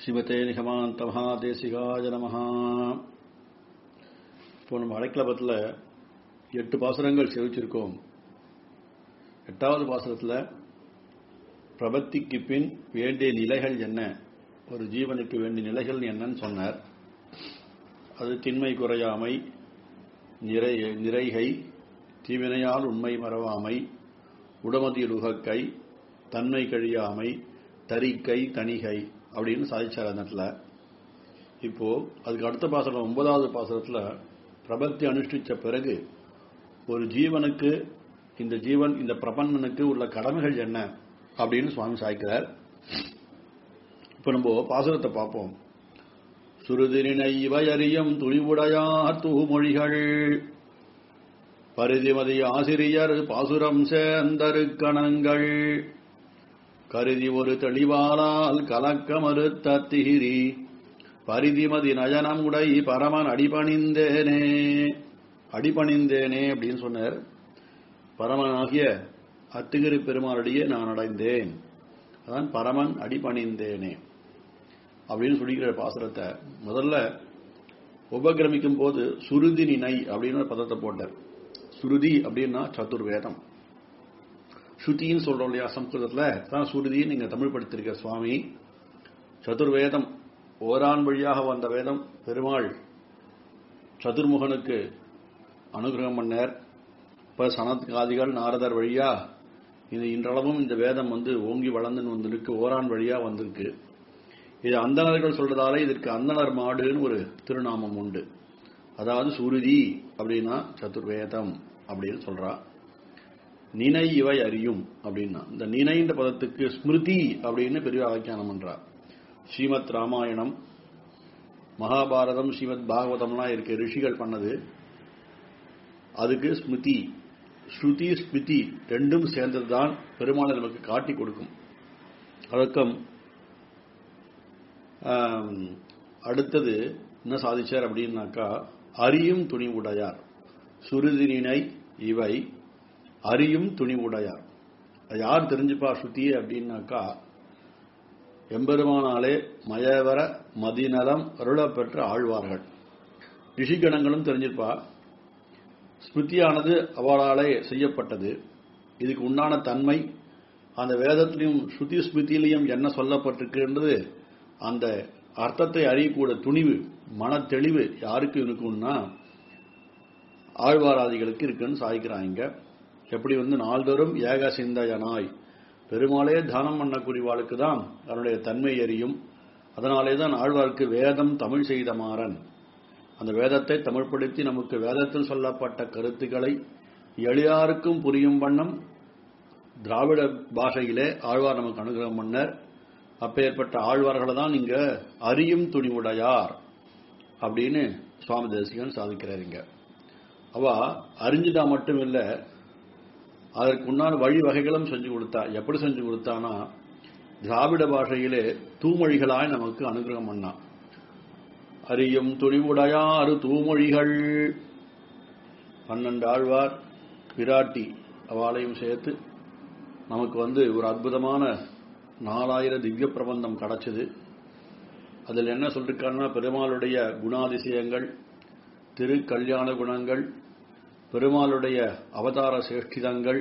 சிவத்தே நிகமாந்த மகாதேசிகாய நமஹா இப்போ நம்ம அடைக்கலபத்தில் எட்டு பாசுரங்கள் செவிச்சிருக்கோம் எட்டாவது பாசுரத்தில் பிரபத்திக்கு பின் வேண்டிய நிலைகள் என்ன ஒரு ஜீவனுக்கு வேண்டிய நிலைகள் என்னன்னு சொன்னார் அது திண்மை குறையாமை நிறை நிறைகை தீவினையால் உண்மை மறவாமை உடமதியில் உகக்கை தன்மை கழியாமை தரிக்கை தணிகை அப்படின்னு சாதிச்சார் அந்த இடத்துல இப்போ அதுக்கு அடுத்த பாசனம் ஒன்பதாவது பாசனத்துல பிரபத்தி அனுஷ்டிச்ச பிறகு ஒரு ஜீவனுக்கு இந்த ஜீவன் இந்த பிரபந்தனுக்கு உள்ள கடமைகள் என்ன அப்படின்னு சுவாமி சாய்க்கிறார் இப்ப நம்ம பாசுரத்தை பார்ப்போம் சுருதிரினை இவை அறியும் துணிவுடையார் தூமொழிகள் பரிதிமதி ஆசிரியர் பாசுரம் சேர்ந்தரு கணங்கள் கருதி ஒரு தெளிவாலால் கலக்க மறுத்த திகிரி பரிதிமதி நயனம் உடை பரமன் அடிபணிந்தேனே அடிபணிந்தேனே அப்படின்னு சொன்னார் பரமனாகிய அத்திகிரி பெருமாளுடைய நான் அடைந்தேன் அதான் பரமன் அடிபணிந்தேனே அப்படின்னு சொல்லிக்கிற பாசுரத்தை முதல்ல உபகிரமிக்கும் போது சுருதி நினை அப்படின்னு ஒரு பதத்தை போட்டார் சுருதி அப்படின்னா சதுர்வேதம் ஸ்ருதின்னு சொல்றோம் இல்லையா சம்ஸ்கிருதத்துல தான் சுருதின்னு நீங்க தமிழ் படுத்திருக்க சுவாமி சதுர்வேதம் ஓரான் வழியாக வந்த வேதம் பெருமாள் சதுர்முகனுக்கு அனுகிரகம் பண்ணார் இப்ப சனத்காதிகள் நாரதர் வழியா இது இன்றளவும் இந்த வேதம் வந்து ஓங்கி வளர்ந்துன்னு வந்திருக்கு ஓரான் வழியா வந்திருக்கு இது அந்தணர்கள் சொல்றதால இதற்கு அந்தணர் மாடுன்னு ஒரு திருநாமம் உண்டு அதாவது சுருதி அப்படின்னா சதுர்வேதம் அப்படின்னு சொல்றா நினை இவை அறியும் அப்படின்னா இந்த நினைன்ற பதத்துக்கு ஸ்மிருதி அப்படின்னு பெரிய ஆக்கியானம் பண்றா ஸ்ரீமத் ராமாயணம் மகாபாரதம் ஸ்ரீமத் பாகவதம்லாம் இருக்கு ரிஷிகள் பண்ணது அதுக்கு ஸ்மிருதி ஸ்ருதி ஸ்மிருதி ரெண்டும் சேர்ந்ததுதான் பெருமாளை நமக்கு காட்டி கொடுக்கும் வழக்கம் அடுத்தது என்ன சாதிச்சார் அப்படின்னாக்கா அறியும் துணி உடையார் சுருதினினை இவை அறியும் துணி உடையார் யார் தெரிஞ்சுப்பா சுத்தியே அப்படின்னாக்கா எம்பெருமானாலே மயவர மதிநலம் அருளப்பெற்ற ஆழ்வார்கள் ரிஷிகணங்களும் தெரிஞ்சிருப்பா ஸ்மிருதியானது அவளாலே செய்யப்பட்டது இதுக்கு உண்டான தன்மை அந்த வேதத்திலையும் ஸ்ருதி ஸ்மிருதியிலையும் என்ன சொல்லப்பட்டிருக்குன்றது அந்த அர்த்தத்தை அறியக்கூட துணிவு மன தெளிவு யாருக்கு இருக்குன்னா ஆழ்வாராதிகளுக்கு இருக்குன்னு சாய்க்கிறாங்க எப்படி வந்து நாள்தோறும் ஏக சிந்தையனாய் பெருமாளே தானம் பண்ணக்கூடியவாளுக்கு தான் அதனுடைய தன்மை எரியும் அதனாலே தான் ஆழ்வார்க்கு வேதம் தமிழ் செய்த மாறன் அந்த வேதத்தை தமிழ்படுத்தி நமக்கு வேதத்தில் சொல்லப்பட்ட கருத்துக்களை எளியாருக்கும் புரியும் வண்ணம் திராவிட பாஷையிலே ஆழ்வார் நமக்கு அனுகிரகம் பண்ணர் அப்பேற்பட்ட ஆழ்வார்களை தான் இங்க அறியும் துணிவுடையார் அப்படின்னு சுவாமி தேசிகன் சாதிக்கிறாருங்க அவ அறிஞ்சுட்டா மட்டும் இல்ல அதற்கு உண்டான வழி வகைகளும் செஞ்சு கொடுத்தா எப்படி செஞ்சு கொடுத்தானா திராவிட பாஷையிலே தூமொழிகளாய் நமக்கு அனுகிரகம் பண்ணா அறியும் துணிவுடையாறு தூமொழிகள் பன்னெண்டு ஆழ்வார் பிராட்டி அவளையும் சேர்த்து நமக்கு வந்து ஒரு அற்புதமான நாலாயிரம் திவ்ய பிரபந்தம் கிடைச்சது அதில் என்ன சொல்லிருக்காருன்னா பெருமாளுடைய குணாதிசயங்கள் திரு கல்யாண குணங்கள் பெருமாளுடைய அவதார சேஷ்டிதங்கள்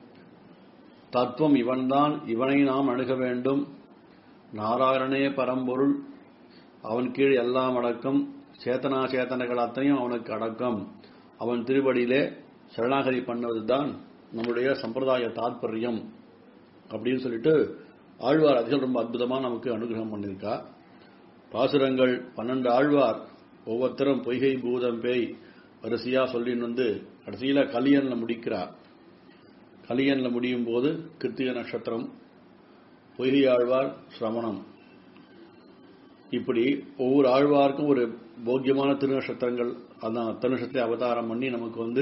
தத்துவம் இவன்தான் இவனை நாம் அணுக வேண்டும் நாராயணனே பரம்பொருள் அவன் கீழ் எல்லாம் அடக்கம் சேத்தனா சேத்தனைகள் அத்தனையும் அவனுக்கு அடக்கம் அவன் திருவடியிலே சரணாகதி பண்ணுவதுதான் நம்முடைய சம்பிரதாய தாற்பயம் அப்படின்னு சொல்லிட்டு ஆழ்வார் அதிகம் ரொம்ப அற்புதமா நமக்கு அனுகிரகம் பண்ணியிருக்கா பாசுரங்கள் பன்னெண்டு ஆழ்வார் ஒவ்வொருத்தரும் பொய்கை பூதம் பேய் வரிசையா சொல்லின்னு வந்து கடைசியில கலியன்ல முடிக்கிறார் கலியன்ல முடியும் போது கிருத்திக நட்சத்திரம் பொய்கை ஆழ்வார் சிரவணம் இப்படி ஒவ்வொரு ஆழ்வாருக்கும் ஒரு போக்கியமான திருநட்சத்திரங்கள் அந்த திருநட்சத்திரை அவதாரம் பண்ணி நமக்கு வந்து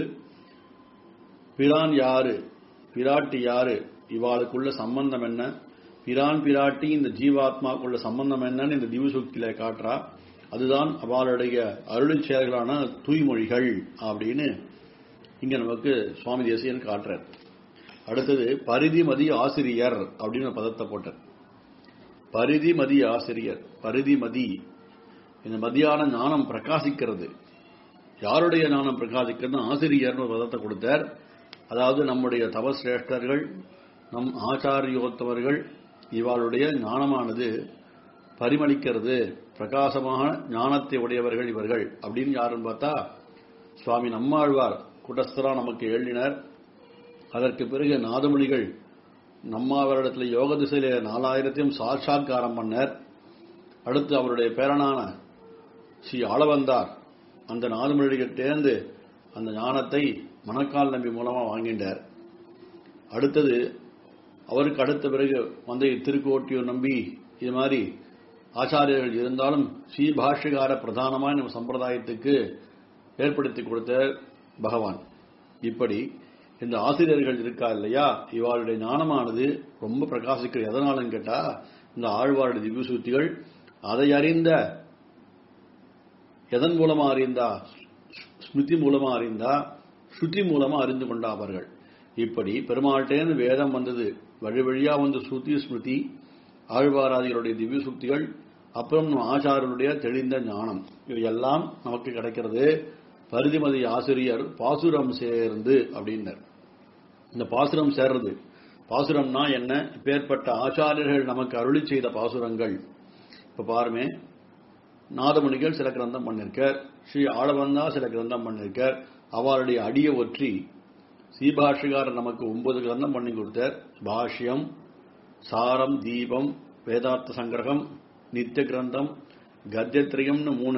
பிரான் யாரு பிராட்டி யாரு இவாளுக்குள்ள சம்பந்தம் என்ன பிரான் பிராட்டி இந்த ஜீவாத்மாக்குள்ள சம்பந்தம் என்னன்னு இந்த திவசுக்தியில காட்டுறா அதுதான் அவளுடைய அருளிச் செயல்களான தூய்மொழிகள் அப்படின்னு இங்க நமக்கு சுவாமி தேசியன் காட்டுறார் அடுத்தது பரிதிமதி ஆசிரியர் அப்படின்னு ஒரு பதத்தை போட்டார் பரிதிமதி ஆசிரியர் பரிதிமதி இந்த மதியான ஞானம் பிரகாசிக்கிறது யாருடைய ஞானம் பிரகாசிக்கிறது ஆசிரியர்னு ஒரு பதத்தை கொடுத்தார் அதாவது நம்முடைய தவசிரேஷ்டர்கள் நம் ஆச்சாரியோத்தவர்கள் இவளுடைய ஞானமானது பரிமளிக்கிறது பிரகாசமான ஞானத்தை உடையவர்கள் இவர்கள் அப்படின்னு யாருன்னு பார்த்தா சுவாமி நம்மாழ்வார் குடஸ்தரா நமக்கு எழுதினர் அதற்கு பிறகு நாதமொழிகள் நம்மாவரிடத்தில் யோக திசையில நாலாயிரத்தையும் சாட்சாத்காரம் பண்ணார் அடுத்து அவருடைய பேரனான ஸ்ரீ ஆளவந்தார் அந்த நாதமொழிகிட்டேந்து அந்த ஞானத்தை மணக்கால் நம்பி மூலமா வாங்கிட்டார் அடுத்தது அவருக்கு அடுத்த பிறகு வந்த திருக்கோட்டியூர் நம்பி இது மாதிரி ஆச்சாரியர்கள் இருந்தாலும் ஸ்ரீ பாஷ்யகார பிரதானமான நம்ம சம்பிரதாயத்துக்கு ஏற்படுத்தி கொடுத்த பகவான் இப்படி இந்த ஆசிரியர்கள் இருக்கா இல்லையா இவாளுடைய ஞானமானது ரொம்ப பிரகாசிக்கிறது எதனாலன்னு கேட்டா இந்த ஆழ்வாருடைய திவ்யசூத்திகள் அதை அறிந்த எதன் மூலமா அறிந்தா ஸ்மிருதி மூலமா அறிந்தா ஸ்ருதி மூலமா அறிந்து கொண்டா அவர்கள் இப்படி பெருமாள்கிட்டேந்து வேதம் வந்தது வழி வழியா வந்து ஸ்ருதி ஸ்மிருதி ஆழ்வாராதிகளுடைய திவ்ய சுக்திகள் அப்புறம் நம்ம ஆச்சாரனுடைய தெளிந்த ஞானம் இவையெல்லாம் நமக்கு கிடைக்கிறது பரிதிமதி ஆசிரியர் பாசுரம் சேர்ந்து அப்படின்னர் இந்த பாசுரம் சேர்றது பாசுரம்னா என்ன பேர்பட்ட ஆச்சாரியர்கள் நமக்கு அருளி செய்த பாசுரங்கள் இப்ப பாருமே நாதமணிகள் சில கிரந்தம் பண்ணிருக்கார் ஸ்ரீ ஆளவந்தா சில கிரந்தம் பண்ணிருக்கார் அவருடைய அடிய ஒற்றி சீபாஷிகாரர் நமக்கு ஒன்பது கிரந்தம் பண்ணி கொடுத்தார் பாஷ்யம் சாரம் தீபம் வேதார்த்த சங்கிரகம் நித்திய கிரந்தம் கத்தியத்ரியம்னு மூணு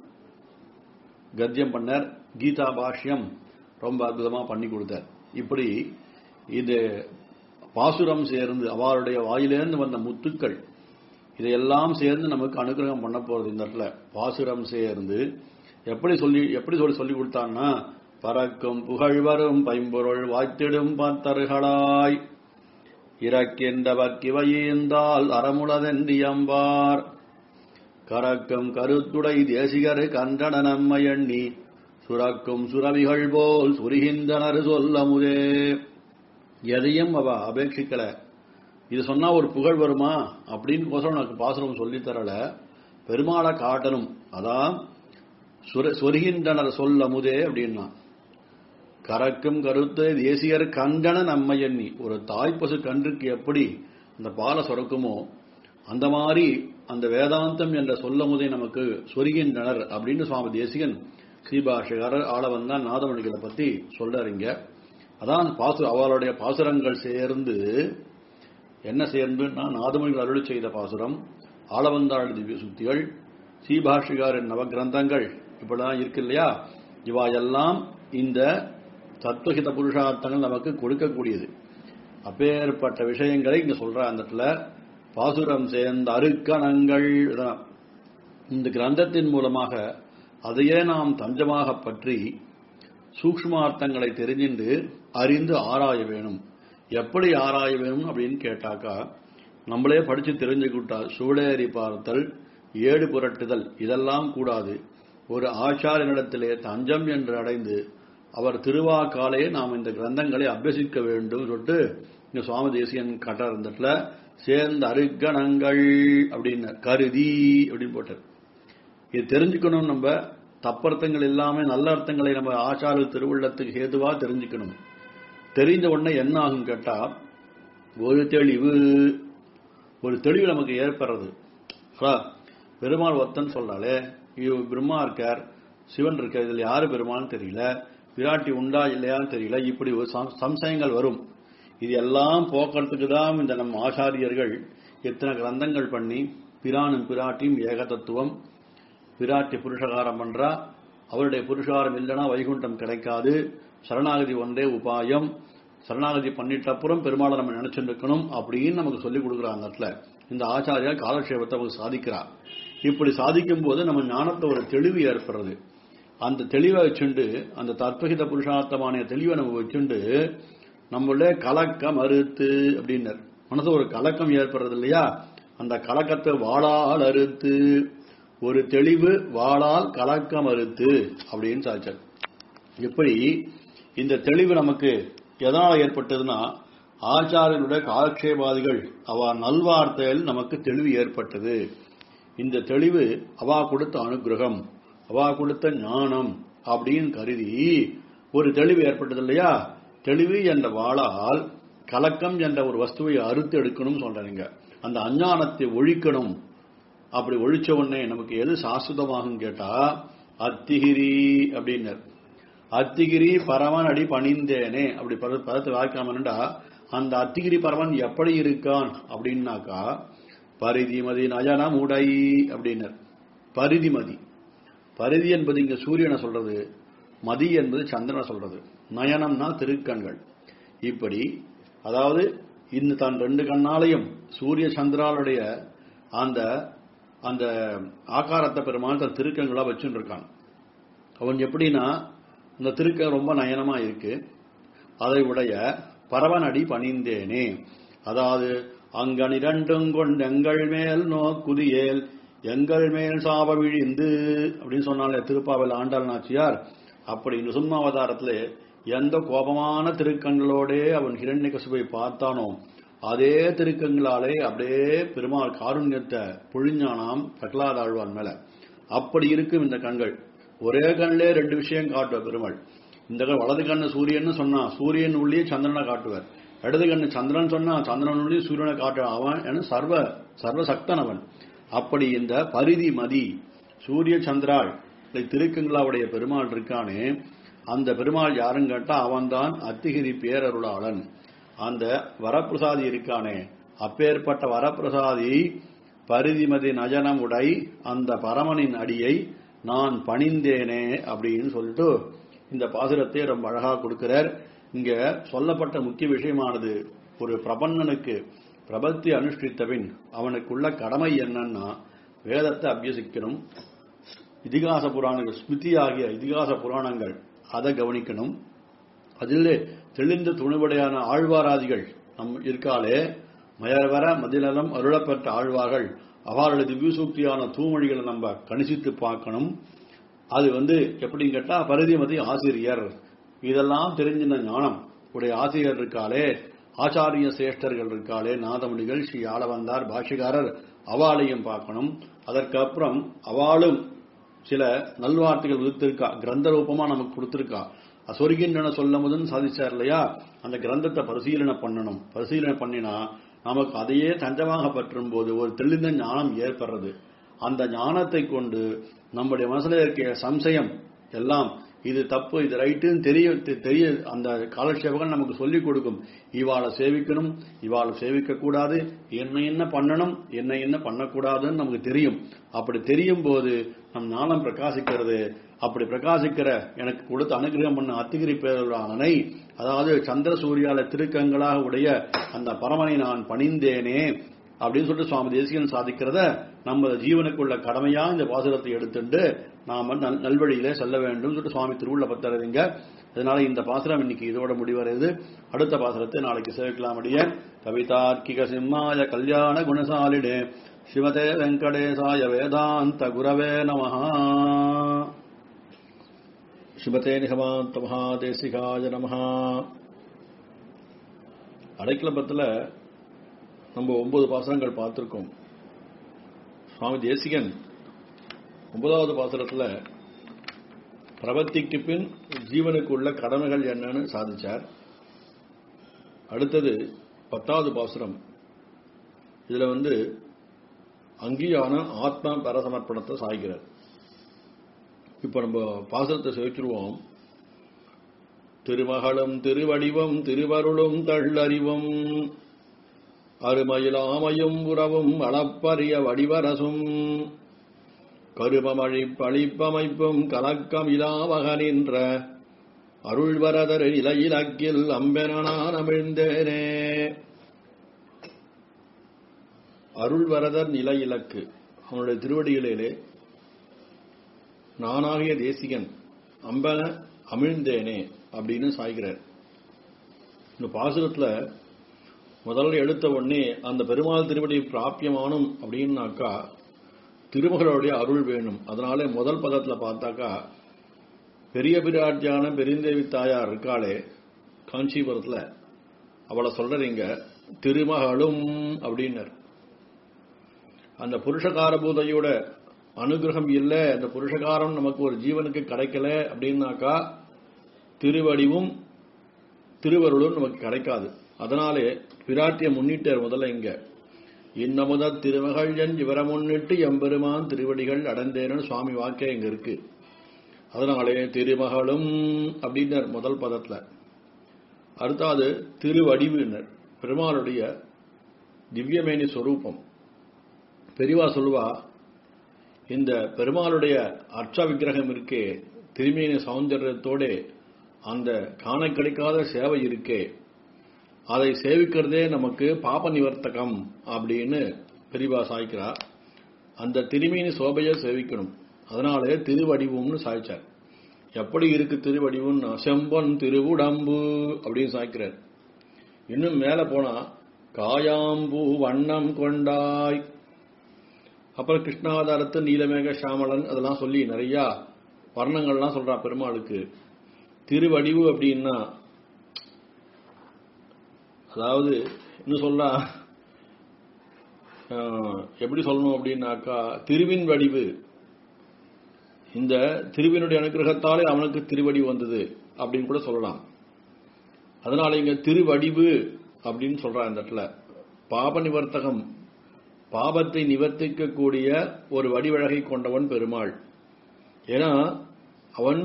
கத்தியம் பண்ணார் கீதா பாஷ்யம் ரொம்ப அற்புதமா பண்ணி கொடுத்தார் இப்படி இது பாசுரம் சேர்ந்து அவருடைய வாயிலிருந்து வந்த முத்துக்கள் இதையெல்லாம் சேர்ந்து நமக்கு அனுகிரகம் பண்ண போறது இந்த இடத்துல பாசுரம் சேர்ந்து எப்படி சொல்லி எப்படி சொல்லி சொல்லி கொடுத்தான்னா பறக்கும் புகழ்வரும் பைம்பொருள் வாய்த்திடும் பத்தர்களாய் இறக்கின்றவர் கிவையேந்தால் அறமுளதென்றியம்பார் கரக்கும் கருத்துடை தேசிகரு கண்டன நம்மை எண்ணி சுரக்கும் சுரவிகள் போல் சுரிகின்றனர் சொல்லமுதே எதையும் அவ அபேட்சிக்கல இது சொன்னா ஒரு புகழ் வருமா அப்படின்னு கோசம் எனக்கு பாசுரம் சொல்லித் தரல பெருமாளை காட்டணும் அதான் சுர- சொருகின்றனர் சொல் அமுதே அப்படின்னா கறக்கும் கருத்து தேசியர் கண்டன நம்மை எண்ணி ஒரு தாய்ப்பசு கன்றுக்கு எப்படி அந்த பாலை சுரக்குமோ அந்த மாதிரி அந்த வேதாந்தம் என்ற சொல்லமுதை நமக்கு சொருகின்றனர் அப்படின்னு சுவாமி தேசிகன் ஸ்ரீபாஷகர் ஆளவந்தான் நாதமணிகளை பத்தி சொல்றாருங்க அதான் பாசு அவளுடைய பாசுரங்கள் சேர்ந்து என்ன சேர்ந்துன்னா நாதமணிகள் அருளி செய்த பாசுரம் ஆளவந்தாள் திவ்ய சுத்திகள் ஸ்ரீபாஷிகாரின் நவகிரந்தங்கள் இப்படிலாம் இருக்கு இல்லையா இவா எல்லாம் இந்த தத்துவஹித புருஷார்த்தங்கள் நமக்கு கொடுக்கக்கூடியது அப்பேற்பட்ட விஷயங்களை இங்க சொல்ற அந்த இடத்துல பாசுரம் சேர்ந்த அருக்கணங்கள் இதெல்லாம். இந்த கிரந்தத்தின் மூலமாக அதையே நாம் தஞ்சமாக பற்றி சூக்ஷ்மார்த்தங்களை தெரிஞ்சின்று அறிந்து ஆராய வேணும் எப்படி ஆராய வேணும் அப்படின்னு கேட்டாக்கா நம்மளே படிச்சு தெரிஞ்சுக்கிட்டா சூழேறி பார்த்தல் ஏடு புரட்டுதல் இதெல்லாம் கூடாது ஒரு ஆச்சாரியனிடத்திலே தஞ்சம் என்று அடைந்து அவர் திருவாக்காலே நாம் இந்த கிரந்தங்களை அபியசிக்க வேண்டும் சொல்லிட்டு இங்க சுவாமி தேசியன் கட்டார் இருந்ததுல சேர்ந்த அருக்கணங்கள் அப்படின்னு கருதி அப்படின்னு போட்டார் இது தெரிஞ்சுக்கணும் நம்ம தப்பர்த்தங்கள் இல்லாம நல்ல அர்த்தங்களை நம்ம ஆச்சார திருவுள்ளத்துக்கு ஹேதுவா தெரிஞ்சுக்கணும் தெரிந்த உடனே என்ன ஆகும் கேட்டா ஒரு தெளிவு ஒரு தெளிவு நமக்கு ஏற்படுறது ஹா, பெருமாள் ஒத்தன் சொல்றாலே இவ பிரம்மா இருக்கார் சிவன் இருக்கார் இதுல யாரு பெருமாள்னு தெரியல விராட்டி உண்டா இல்லையான்னு தெரியல இப்படி ஒரு சம்- சம்சயங்கள் வரும் இது எல்லாம் போக்குறதுக்கு தான் இந்த நம்ம ஆச்சாரியர்கள் எத்தனை கிரந்தங்கள் பண்ணி பிரானும் பிராட்டியும் ஏக தத்துவம் பிராட்டி புருஷகாரம் பண்றா அவருடைய புருஷகாரம் இல்லைன்னா வைகுண்டம் கிடைக்காது சரணாகதி ஒன்றே உபாயம் சரணாகதி பண்ணிட்ட அப்புறம் பெருமாளை நம்ம நினைச்சுட்டு இருக்கணும் அப்படின்னு நமக்கு சொல்லிக் கொடுக்குறாங்க அந்த இடத்துல இந்த ஆச்சாரியா காலக்ஷேபத்தை அவங்க சாதிக்கிறார் இப்படி சாதிக்கும் போது நம்ம ஞானத்தை ஒரு தெளிவு ஏற்படுறது அந்த தெளிவை வச்சுண்டு அந்த தத்வகித புருஷார்த்தமான தெளிவை நம்ம வச்சுண்டு நம்மளுடைய கலக்கம் அறுத்து அப்படின்னர் மனசு ஒரு கலக்கம் ஏற்படுறது இல்லையா அந்த கலக்கத்தை வாளால் அறுத்து ஒரு தெளிவு வாளால் கலக்கம் அறுத்து அப்படின்னு சாச்சார் எப்படி இந்த தெளிவு நமக்கு எதனால் ஏற்பட்டதுன்னா ஆச்சாரியனுடைய காலக்ஷேபாதிகள் அவ நல்வார்த்தையில் நமக்கு தெளிவு ஏற்பட்டது இந்த தெளிவு அவா கொடுத்த அனுகிரகம் அவா கொடுத்த ஞானம் அப்படின்னு கருதி ஒரு தெளிவு ஏற்பட்டது இல்லையா தெளிவு என்ற வாளால் கலக்கம் என்ற ஒரு வஸ்துவை அறுத்து எடுக்கணும் சொல்றீங்க அந்த அஞ்ஞானத்தை ஒழிக்கணும் அப்படி ஒழிச்ச உடனே நமக்கு எது சாஸ்வதமாகும் கேட்டா அத்திகிரி அப்படின்னர் அத்திகிரி பரவன் அடி பணிந்தேனே அப்படி பத பதத்தை வாய்க்காமண்டா அந்த அத்திகிரி பரவன் எப்படி இருக்கான் அப்படின்னாக்கா பரிதிமதி நயனம் உடை அப்படின்னர் பரிதிமதி பரிதி என்பது இங்க சூரியனை சொல்றது மதி என்பது சந்திரனை சொல்றது நயனம்னா திருக்கண்கள் இப்படி அதாவது இந்த தான் ரெண்டு கண்ணாலையும் சூரிய சந்திராளுடைய அந்த அந்த ஆகாரத்தை பெருமாள் தன் திருக்கங்களா வச்சுட்டு இருக்கான் அவன் எப்படின்னா இந்த திருக்கம் ரொம்ப நயனமா இருக்கு அதை உடைய பரவனடி பணிந்தேனே அதாவது அங்கன் இரண்டும் கொண்டு எங்கள் மேல் நோக்குதியேல் எங்கள் மேல் சாப விழிந்து அப்படின்னு சொன்னாலே திருப்பாவில் ஆண்டாள் நாச்சியார் அப்படி நிசும்மாவதாரத்திலே எந்த கோபமான திருக்கண்களோடே அவன் ஹிரண்யகசுவை பார்த்தானோ அதே திருக்கங்களாலே அப்படியே பெருமாள் காருண்யத்தை பொழிஞ்சானாம் பிரகலாத ஆழ்வான் மேல அப்படி இருக்கும் இந்த கண்கள் ஒரே கண்ணிலே ரெண்டு விஷயம் காட்டுவார் பெருமாள் இந்த கண் வலது கண்ணு சூரியன் சொன்னா சூரியன் உள்ளே சந்திரனை காட்டுவார் இடது கண்ணு சந்திரன் சொன்னா சந்திரன் உள்ளே சூரியனை காட்டுவான் அவன் என சர்வ சர்வசக்தன் அவன் அப்படி இந்த பரிதி மதி சூரிய சந்திராள் திருக்கங்களாவுடைய பெருமாள் இருக்கானே அந்த பெருமாள் யாருன்னு கேட்டா அவன்தான் அத்திகிரி பேரருளாளன் அந்த வரப்பிரசாதி இருக்கானே அப்பேற்பட்ட வரப்பிரசாதி பரிதிமதி நஜனம் உடை அந்த பரமனின் அடியை நான் பணிந்தேனே அப்படின்னு சொல்லிட்டு இந்த பாசுரத்தை ரொம்ப அழகா கொடுக்கிறார் இங்க சொல்லப்பட்ட முக்கிய விஷயமானது ஒரு பிரபன்னனுக்கு பிரபத்தி அனுஷ்டித்தபின் அவனுக்குள்ள கடமை என்னன்னா வேதத்தை அபியசிக்கணும் இதிகாச புராணங்கள் ஸ்மிருதி ஆகிய இதிகாச புராணங்கள் அதை கவனிக்கணும் அதிலே தெளிந்த துணிவடையான ஆழ்வாராதிகள் நம் இருக்காலே மயர்வர மதிநலம் அருளப்பெற்ற ஆழ்வார்கள் அவர்களுடைய திவ்யசூக்தியான தூமொழிகளை நம்ம கணிசித்து பார்க்கணும் அது வந்து எப்படின்னு கேட்டா பரிதிமதி ஆசிரியர் இதெல்லாம் தெரிஞ்சின ஞானம் உடைய ஆசிரியர் இருக்காளே ஆச்சாரிய சிரேஷ்டர்கள் இருக்காளே நாதமுனிகள் ஸ்ரீ ஆளவந்தார் பாஷிகாரர் அவாளையும் பார்க்கணும் அதற்கப்புறம் அவளும் சில நல்வார்த்தைகள் விடுத்திருக்கா கிரந்த ரூபமா நமக்கு கொடுத்திருக்கா சொருகின்றன சொல்ல முதன் சாதிச்சார் இல்லையா அந்த கிரந்தத்தை பரிசீலனை பண்ணணும் பரிசீலனை பண்ணினா நமக்கு அதையே தஞ்சமாக பற்றும் போது ஒரு தெளிந்த ஞானம் ஏற்படுறது அந்த ஞானத்தை கொண்டு நம்முடைய மனசுல இருக்க சம்சயம் எல்லாம் இது தப்பு இது ரைட்டுன்னு தெரிய தெரிய அந்த காலட்சேபகன் நமக்கு சொல்லிக் கொடுக்கும் இவாளை சேவிக்கணும் இவாளை சேவிக்க கூடாது என்ன என்ன பண்ணணும் என்ன என்ன பண்ணக்கூடாதுன்னு நமக்கு தெரியும் அப்படி தெரியும் போது நம் ஞானம் பிரகாசிக்கிறது அப்படி பிரகாசிக்கிற எனக்கு கொடுத்து அனுகிரகம் பண்ண அத்திகிரி பேரனை அதாவது சந்திர சூரியால திருக்கங்களாக உடைய அந்த பரமனை நான் பணிந்தேனே அப்படின்னு சொல்லிட்டு சுவாமி தேசிகன் சாதிக்கிறத நம்ம ஜீவனுக்குள்ள கடமையா இந்த பாசுரத்தை எடுத்துட்டு நாம நல் நல்வழியிலே செல்ல வேண்டும் சொல்லிட்டு சுவாமி திருவுள்ள பத்தறதுங்க அதனால இந்த பாசுரம் இன்னைக்கு இதோட முடிவடையுது அடுத்த பாசுரத்தை நாளைக்கு சேவிக்கலாம் அடிய கவிதார்க்கிக சிம்மாய கல்யாண குணசாலிடே சிவதே வெங்கடேசாய வேதாந்த குரவே நமஹா சிவதே நிகமாந்த மகாதேசிகாய நமஹா அடைக்கலபத்தில் நம்ம ஒன்பது பாசனங்கள் பார்த்திருக்கோம் சுவாமி தேசிகன் ஒன்பதாவது பாசுரத்தில் பிரபத்திக்கு பின் ஜீவனுக்கு உள்ள கடமைகள் என்னன்னு சாதிச்சார் அடுத்தது பத்தாவது பாசுரம் இதுல வந்து அங்கீயான ஆத்ம பரசமர்ப்பணத்தை சாய்கிறார் இப்ப நம்ம பாசுரத்தை சேவிச்சிருவோம் திருமகளும் திருவடிவம் திருவருளும் தள்ளறிவும் அருமயிலாமையும் உறவும் அளப்பரிய வடிவரசும் கருமமழி பழிப்பமைப்பும் கலக்கம் இலாவகனின்ற அருள்வரதர் இலையிலக்கில் அம்பெனான் அமிழ்ந்தேனே அருள்வரதர் நிலை இலக்கு அவனுடைய திருவடிகளிலே நானாகிய தேசிகன் அம்பன அமிழ்ந்தேனே அப்படின்னு சாய்கிறார் இந்த பாசுரத்துல முதல்ல எடுத்த உடனே அந்த பெருமாள் திருவடி பிராபியமானும் அப்படின்னாக்கா திருமகளுடைய அருள் வேணும் அதனால முதல் பதத்துல பார்த்தாக்கா பெரிய பிராட்டியான பெருந்தேவி தாயார் இருக்காளே காஞ்சிபுரத்துல அவளை சொல்றீங்க திருமகளும் அப்படின்னர் அந்த புருஷகார பூதையோட அனுகிரகம் இல்லை அந்த புருஷகாரம் நமக்கு ஒரு ஜீவனுக்கு கிடைக்கல அப்படின்னாக்கா திருவடிவும் திருவருளும் நமக்கு கிடைக்காது அதனாலே பிராட்டிய முன்னிட்டார் முதல்ல இங்க இன்னமுத திருமகள் என் இவரை முன்னிட்டு எம்பெருமான் திருவடிகள் அடைந்தேன்னு சுவாமி வாக்கே இங்க இருக்கு அதனாலே திருமகளும் அப்படின்னர் முதல் பதத்துல அடுத்தாவது திருவடிவினர் பெருமாளுடைய திவ்யமேனி சொரூபம் பெரியவா சொல்லுவா இந்த பெருமாளுடைய அர்ச்ச விக்கிரகம் இருக்கே திருமேனி சௌந்தரியத்தோட அந்த காண கிடைக்காத சேவை இருக்கே அதை சேவிக்கிறதே நமக்கு பாப நிவர்த்தகம் அப்படின்னு பெரியவா சாய்க்கிறா அந்த திருமேனி சோபையை சேவிக்கணும் அதனாலே திருவடிவும்னு சாய்ச்சார் எப்படி இருக்கு திருவடிவுன்னா செம்பன் திருவுடம்பு அப்படின்னு சாய்க்கிறார் இன்னும் மேல போனா காயாம்பூ வண்ணம் கொண்டாய் அப்புறம் கிருஷ்ணாவதாரத்து நீலமேக சாமலன் அதெல்லாம் சொல்லி நிறைய வர்ணங்கள்லாம் சொல்றா பெருமாளுக்கு திருவடிவு அப்படின்னா அதாவது இன்னும் சொல்றா ஆஹ், எப்படி சொல்லணும் அப்படின்னாக்கா திருவின் வடிவு இந்த திருவினுடைய அனுகிரகத்தாலே அவனுக்கு திருவடி வந்தது அப்படின்னு கூட சொல்லலாம் அதனால இங்க திருவடிவு அப்படின்னு சொல்றா இந்த இடத்துல பாப நிவர்த்தகம் பாபத்தை நிவர்த்திக்கக்கூடிய ஒரு வடிவழகை கொண்டவன் பெருமாள் ஏன்னா அவன்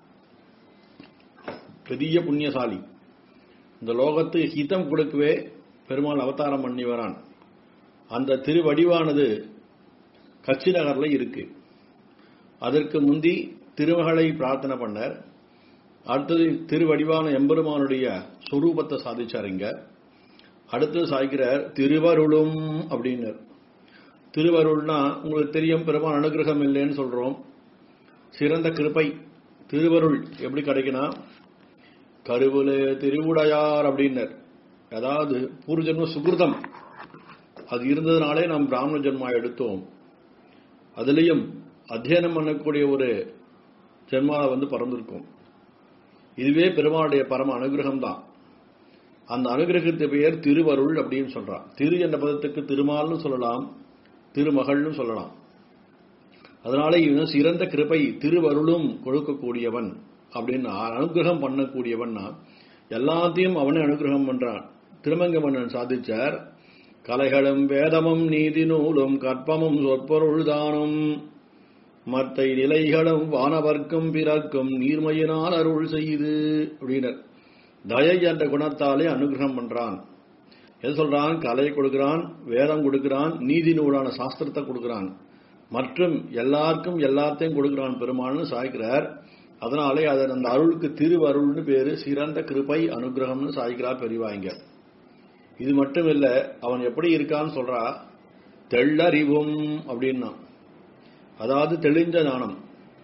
பெரிய புண்ணியசாலி இந்த லோகத்து ஹிதம் கொடுக்கவே பெருமாள் அவதாரம் பண்ணி வரான் அந்த திருவடிவானது கட்சி நகர்ல இருக்கு அதற்கு முந்தி திருமகளை பிரார்த்தனை பண்ணார் அடுத்தது திருவடிவான எம்பெருமானுடைய சொரூபத்தை சாதிச்சார் இங்க அடுத்தது சாய்க்கிறார் திருவருளும் அப்படின்னர் திருவருள்னா உங்களுக்கு தெரியும் பெருமான் அனுகிரகம் இல்லைன்னு சொல்றோம் சிறந்த கிருபை திருவருள் எப்படி கிடைக்குன்னா கருவுல திருவுடையார் அப்படின்னர் அதாவது பூர்வஜன்ம சுகிருதம் அது இருந்ததுனாலே நாம் பிராமண ஜென்மா எடுத்தோம் அதுலயும் அத்தியனம் பண்ணக்கூடிய ஒரு ஜென்மாவை வந்து பிறந்திருக்கும் இதுவே பெருமாளுடைய பரம அனுகிரகம் தான் அந்த அனுகிரகத்து பெயர் திருவருள் அப்படின்னு சொல்றான் திரு என்ற பதத்துக்கு திருமால்னு சொல்லலாம் திருமகள்னு சொல்லலாம் அதனால இவன் சிறந்த கிருபை திருவருளும் கொடுக்கக்கூடியவன் அப்படின்னு அனுகிரகம் பண்ணக்கூடியவன்னா எல்லாத்தையும் அவனே அனுகிரகம் பண்றான் திருமங்க மன்னன் சாதிச்சார் கலைகளும் வேதமும் நீதி நூலும் கற்பமும் சொற்பொருள்தானும் மற்ற நிலைகளும் வானவர்க்கும் பிறக்கும் நீர்மையினால் அருள் செய்து அப்படின்னர் தயை என்ற குணத்தாலே அனுகிரகம் பண்றான் எது சொல்றான் கலை கொடுக்கிறான் வேதம் கொடுக்கிறான் நீதி நூலான சாஸ்திரத்தை கொடுக்கிறான் மற்றும் எல்லாருக்கும் எல்லாத்தையும் கொடுக்கிறான் பெருமாள்னு சாய்க்கிறார் அதனாலே அதன் அந்த அருளுக்கு திருவருள்னு பேரு சிறந்த கிருபை அனுகிரகம்னு சாய்க்கிறார் பெரியவாங்க இது மட்டும் இல்ல அவன் எப்படி இருக்கான்னு சொல்றா தெள்ளறிவும் அப்படின்னா அதாவது தெளிஞ்ச ஞானம்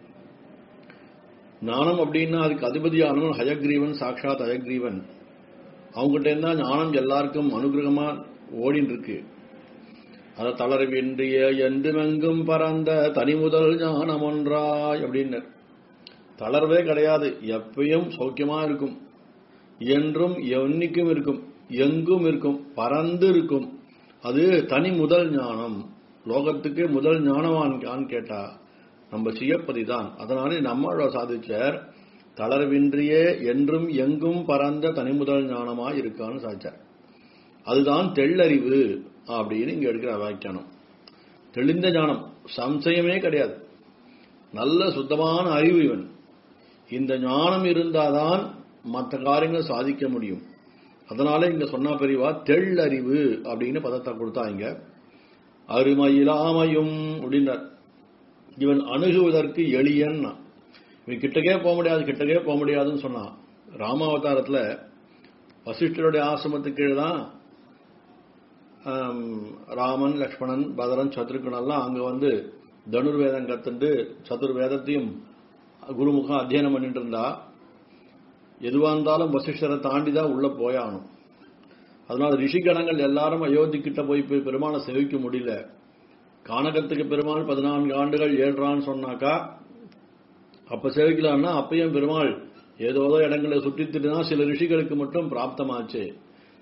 ஞானம் அப்படின்னா அதுக்கு அதிபதியானவன் ஹயக்ரீவன் சாட்சாத் ஹயக்ரீவன் அவங்ககிட்ட இருந்தா ஞானம் எல்லாருக்கும் அனுகிரகமா ஓடின்னு இருக்கு அத தளர்வின்றிய என்றுமெங்கும் பறந்த தனிமுதல் ஞானம் ஒன்றாய் அப்படின்னு தளர்வே கிடையாது எப்பயும் சௌக்கியமா இருக்கும் என்றும் என்னைக்கும் இருக்கும் எங்கும் இருக்கும் பறந்து இருக்கும் அது தனி முதல் ஞானம் லோகத்துக்கு முதல் ஞானவான் கேட்டா நம்ம சியப்பதி தான் அதனாலே நம்மளோட சாதிச்சார் தளர்வின்றியே என்றும் எங்கும் பறந்த தனி முதல் ஞானமா இருக்கான்னு சாதிச்சார் அதுதான் தெள்ளறிவு அப்படின்னு இங்க எடுக்கிற வியாக்கியானம் தெளிந்த ஞானம் சம்சயமே கிடையாது நல்ல சுத்தமான அறிவு இவன் இந்த ஞானம் இருந்தாதான் மற்ற காரியங்களை சாதிக்க முடியும் அதனால இங்க சொன்னா பெரியவா தெள்ளறிவு அப்படின்னு பதத்தை கொடுத்தா இங்க அருமையிலாமையும் அப்படின்னார் இவன் அணுகுவதற்கு எளியன்னா இவன் கிட்டக்கே போக முடியாது கிட்டக்கே போக முடியாதுன்னு சொன்னான் ராமாவதாரத்துல வசிஷ்டருடைய ஆசிரமத்துக்கு கீழே தான் ஆம், ராமன் லக்ஷ்மணன் பதரன் சத்ருகன் எல்லாம் அங்க வந்து தனுர்வேதம் கத்துண்டு சதுர்வேதத்தையும் குருமுகம் அத்தியனம் பண்ணிட்டு இருந்தா எதுவா இருந்தாலும் வசிஷ்டரை தாண்டி தான் உள்ள போயாகணும் அதனால ரிஷிகணங்கள் எல்லாரும் அயோத்தி கிட்ட போய் போய் பெருமாளை சேவிக்க முடியல கானகத்துக்கு பெருமாள் பதினான்கு ஆண்டுகள் ஏழ்றான்னு சொன்னாக்கா அப்ப சேவிக்கலாம்னா அப்பயும் பெருமாள் ஏதோ இடங்களை சுற்றித்துட்டு தான் சில ரிஷிகளுக்கு மட்டும் பிராப்தமாச்சு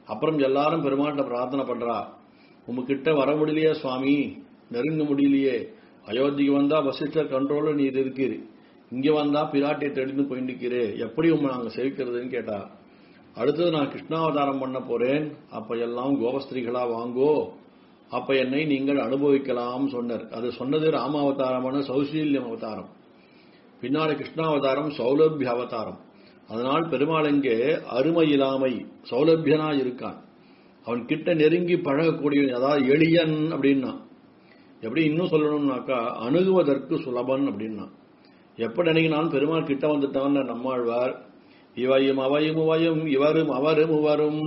அப்புறம் எல்லாரும் பெருமாள்கிட்ட பிரார்த்தனை பண்றா உமகிட்ட வர முடியலையே சுவாமி நெருங்க முடியலையே அயோத்திக்கு வந்தா வசிஷ்டர் கண்ட்ரோல்ல நீ இது இருக்கீரு இங்க வந்தா பிராட்டியை தேடின்னு போய் நிக்கிறே எப்படி உங்களை நாங்க சேவிக்கிறதுன்னு கேட்டா அடுத்தது நான் கிருஷ்ணாவதாரம் பண்ண போறேன் அப்ப எல்லாம் கோபஸ்திரிகளா வாங்கோ அப்ப என்னை நீங்கள் அனுபவிக்கலாம் சொன்னார் அது சொன்னது ராமாவதாரமான சௌசீல்யம் அவதாரம் பின்னாடி கிருஷ்ணாவதாரம் சௌலபிய அவதாரம் அதனால் பெருமாள் இங்கே அருமை இல்லாமை சௌலபியனா இருக்கான் அவன் கிட்ட நெருங்கி பழகக்கூடிய அதாவது எளியன் அப்படின்னா எப்படி இன்னும் சொல்லணும்னாக்கா அணுகுவதற்கு சுலபன் அப்படின்னா எப்ப நினைக்கினாலும் பெருமாள் கிட்ட வந்துட்டான் நம்மாழ்வார் இவையும் அவையும் உவையும் இவரும் அவரும் உவரும்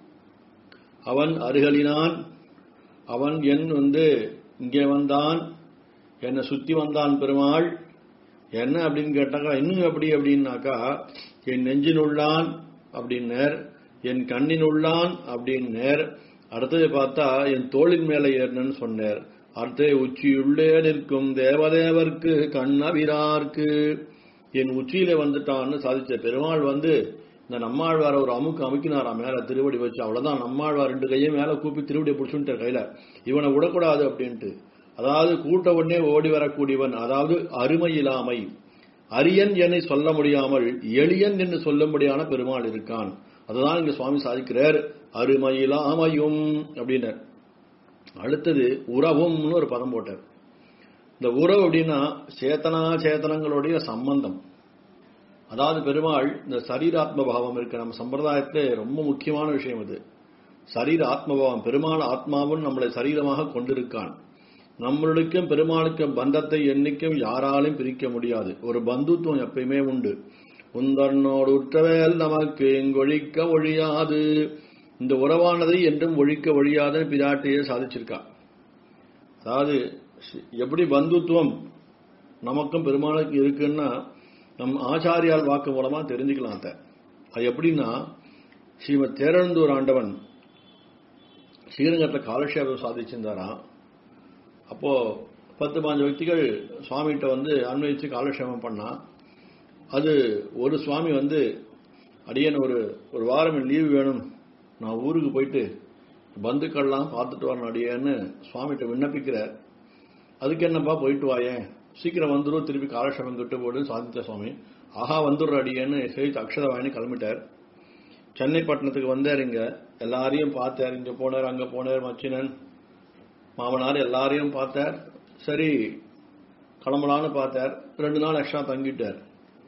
அவன் அருகலினான் அவன் என் வந்து இங்கே வந்தான் என்னை சுத்தி வந்தான் பெருமாள் என்ன அப்படின்னு கேட்டாக்கா இன்னும் எப்படி அப்படின்னாக்கா என் நெஞ்சினுள்ளான் அப்படின்னர் என் கண்ணினுள்ளான் அப்படின்னர் அடுத்தது பார்த்தா என் தோளின் மேலே ஏறினன்னு சொன்னார் அடுத்து உச்சியுள்ளே நிற்கும் தேவதேவர்க்கு கண்ணவிரார்க்கு என் உச்சியில வந்துட்டான்னு சாதிச்ச பெருமாள் வந்து இந்த நம்மாழ்வார ஒரு அமுக்கு அமுக்கினாராம் மேல திருவடி வச்சு அவ்வளவுதான் நம்மாழ்வார் ரெண்டு கையும் மேல கூப்பி திருவடியை பிடிச்சுட்டார் கையில இவனை விடக்கூடாது அப்படின்ட்டு அதாவது கூட்ட உடனே ஓடி வரக்கூடியவன் அதாவது அருமை இல்லாமை அரியன் என்னை சொல்ல முடியாமல் எளியன் என்று சொல்லும்படியான பெருமாள் இருக்கான் அதுதான் இங்க சுவாமி சாதிக்கிறார் அருமையிலாமையும் அப்படின்னார் அடுத்தது உறவும்னு ஒரு பதம் போட்டார் இந்த உறவு அப்படின்னா சேத்தனா சேத்தனங்களுடைய சம்பந்தம் அதாவது பெருமாள் இந்த சரீராத்ம பாவம் இருக்கு நம்ம சம்பிரதாயத்துல ரொம்ப முக்கியமான விஷயம் இது சரீர ஆத்மபாவம் பெருமாள் ஆத்மாவும் நம்மளை சரீரமாக கொண்டிருக்கான் நம்மளுக்கும் பெருமாளுக்கும் பந்தத்தை என்னைக்கும் யாராலும் பிரிக்க முடியாது ஒரு பந்துத்துவம் எப்பயுமே உண்டு உந்தன்னோடு உற்றவேல் நமக்கு இங்கொழிக்க ஒழியாது இந்த உறவானதை என்றும் ஒழிக்க ஒழியாதுன்னு பிராட்டியே சாதிச்சிருக்கா அதாவது எப்படி பந்துத்துவம் நமக்கும் பெருமாளுக்கு இருக்குன்னா நம் ஆச்சாரியால் வாக்கு மூலமா தெரிஞ்சுக்கலாம் அத அது எப்படின்னா ஸ்ரீமத் தேரழுந்தூர் ஆண்டவன் ஸ்ரீரங்கத்தில் காலக்ஷேபம் சாதிச்சிருந்தாராம் அப்போ பத்து பாஞ்சு వ్యక్తిகள் சுவாமிகிட்ட வந்து அன்வயிச்சு காலக்ஷேபம் பண்ணா அது ஒரு சுவாமி வந்து அடியன் ஒரு ஒரு வாரம் லீவு வேணும் நான் ஊருக்கு போயிட்டு பந்துக்கள்லாம் பார்த்துட்டு வரணும் அடியேன்னு சுவாமிகிட்ட விண்ணப்பிக்கிறார் அதுக்கு என்னப்பா போயிட்டு வாயேன் சீக்கிரம் வந்துடும் திருப்பி காலக்ஷேபம் கிட்ட போடு சாதித்த சுவாமி ஆஹா வந்துடுற அடியேன்னு சேர்த்து அக்ஷத வாங்கி கிளம்பிட்டார் சென்னை பட்டணத்துக்கு வந்தார் இங்க எல்லாரையும் பார்த்தார் இங்க போனார் அங்க போனார் மச்சினன் மாமனார் எல்லாரையும் பார்த்தார் சரி கிளம்பலான்னு பார்த்தார் ரெண்டு நாள் எக்ஸ்ட்ரா தங்கிட்டார்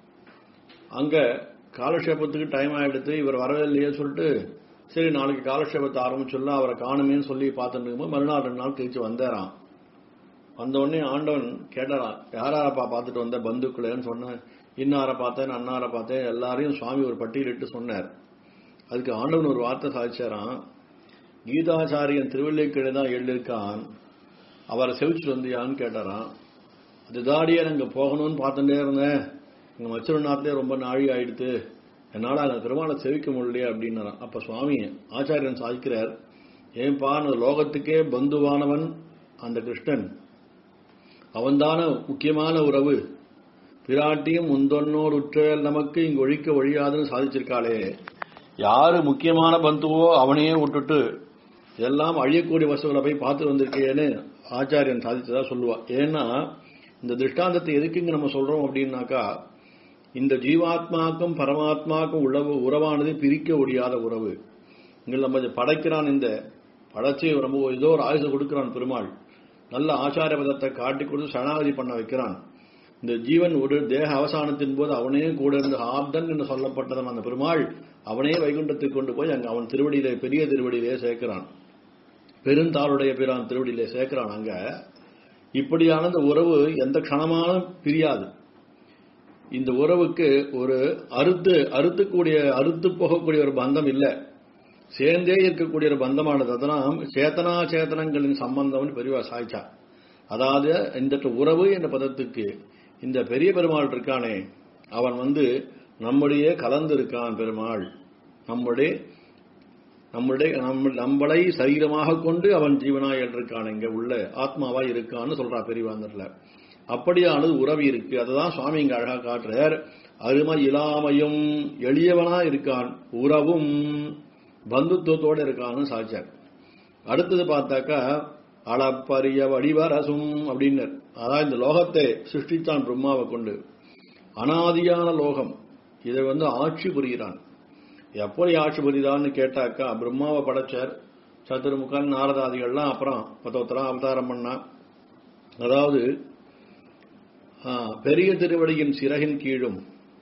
அங்க காலக்ஷேபத்துக்கு டைம் ஆயிடுத்து இவர் வரவே இல்லையே சொல்லிட்டு சரி நாளைக்கு காலக்ஷேபத்தை ஆரம்பிச்சுடலாம் அவரை காணுமேன்னு சொல்லி பார்த்துட்டு இருக்கும்போது மறுநாள் ரெண்டு நாள் கழிச்சு வந்தாராம் வந்த உடனே ஆண்டவன் கேட்டாராம் யாராரப்பா பார்த்துட்டு வந்த பந்துக்குள்ளேன்னு சொன்னேன் இன்னாரை பார்த்தேன் அன்னாரை பார்த்தேன் எல்லாரையும் சுவாமி ஒரு பட்டியலிட்டு சொன்னார் அதுக்கு ஆண்டவன் ஒரு வார்த்தை சாதிச்சாராம் கீதாச்சாரியன் திருவள்ளிக்கீழே தான் எழுதியிருக்கான் அவரை செவிச்சுட்டு வந்தியான்னு கேட்டாராம் அது தாடியே அங்க போகணும்னு பார்த்துட்டே இருந்தேன் இங்க மச்சுரநாத்திலே ரொம்ப நாழி ஆயிடுத்து என்னால அங்க பெருமாளை செவிக்க முடியலையே அப்படின்னாராம் அப்ப சுவாமி ஆச்சாரியன் சாதிக்கிறார் ஏன்பா அந்த லோகத்துக்கே பந்துவானவன் அந்த கிருஷ்ணன் அவன்தான முக்கியமான உறவு பிராட்டியும் முந்தொன்னோர் உற்றல் நமக்கு இங்கு ஒழிக்க ஒழியாதுன்னு சாதிச்சிருக்காளே யாரு முக்கியமான பந்துவோ அவனையே விட்டுட்டு எல்லாம் அழியக்கூடிய வசுகளை போய் பார்த்து வந்திருக்கேன்னு ஆச்சாரியன் சாதிச்சதா சொல்லுவா ஏன்னா இந்த திருஷ்டாந்தத்தை எதுக்குங்க நம்ம சொல்றோம் அப்படின்னாக்கா இந்த ஜீவாத்மாக்கும் பரமாத்மாக்கும் உழவு உறவானது பிரிக்க முடியாத உறவு இங்க நம்ம இதை படைக்கிறான் இந்த படைச்சு ரொம்ப ஏதோ ஒரு ஆயுசம் கொடுக்கிறான் பெருமாள் நல்ல ஆச்சார பதத்தை காட்டி கொடுத்து சரணாகதி பண்ண வைக்கிறான் இந்த ஜீவன் ஒரு தேக அவசானத்தின் போது அவனே கூட இருந்து ஆப்தன் என்று சொல்லப்பட்டதன் அந்த பெருமாள் அவனே வைகுண்டத்துக்கு கொண்டு போய் அங்க அவன் திருவடியிலே பெரிய திருவடியிலே சேர்க்கிறான் பெருந்தாளுடைய பிரான் திருவடியிலே சேர்க்கிறான் அங்க இப்படியான இந்த உறவு எந்த க்ஷணமானும் பிரியாது இந்த உறவுக்கு ஒரு அறுத்து அறுத்துக்கூடிய அறுத்து போகக்கூடிய ஒரு பந்தம் இல்லை சேர்ந்தே இருக்கக்கூடிய ஒரு பந்தமானது அதனால் சேத்தனா சேத்தனங்களின் சம்பந்தம் பெரியவா சாய்ச்சா அதாவது இந்த உறவு என்ற பதத்துக்கு இந்த பெரிய பெருமாள் இருக்கானே அவன் வந்து நம்முடைய கலந்து இருக்கான் பெருமாள் நம்முடைய நம்முடைய நம்ம நம்மளை சரீரமாக கொண்டு அவன் ஜீவனாய் இருக்கான் இங்க உள்ள ஆத்மாவா இருக்கான்னு சொல்றா பெரியவாந்தர்ல அப்படியானது உறவு இருக்கு அதுதான் சுவாமி இங்க அழகா காட்டுறார் அருமை இல்லாமையும் எளியவனா இருக்கான் உறவும் பந்துத்துவத்தோடு இருக்கான்னு சாதிச்சார் அடுத்தது பார்த்தாக்கா அளப்பரிய வடிவரசும் அப்படின்னர் அதாவது இந்த லோகத்தை சிருஷ்டித்தான் பிரம்மாவை கொண்டு அனாதியான லோகம் இதை வந்து ஆட்சி புரிகிறான் எப்படி ஆட்சி புரியுதான்னு கேட்டாக்கா பிரம்மாவை படைச்சார் சதுர்முகன் நாரதாதிகள்லாம் அப்புறம் பத்தொத்தரம் அவதாரம் பண்ணா அதாவது ஆ, பெரிய திருவடியின் சிறகின் கீழும்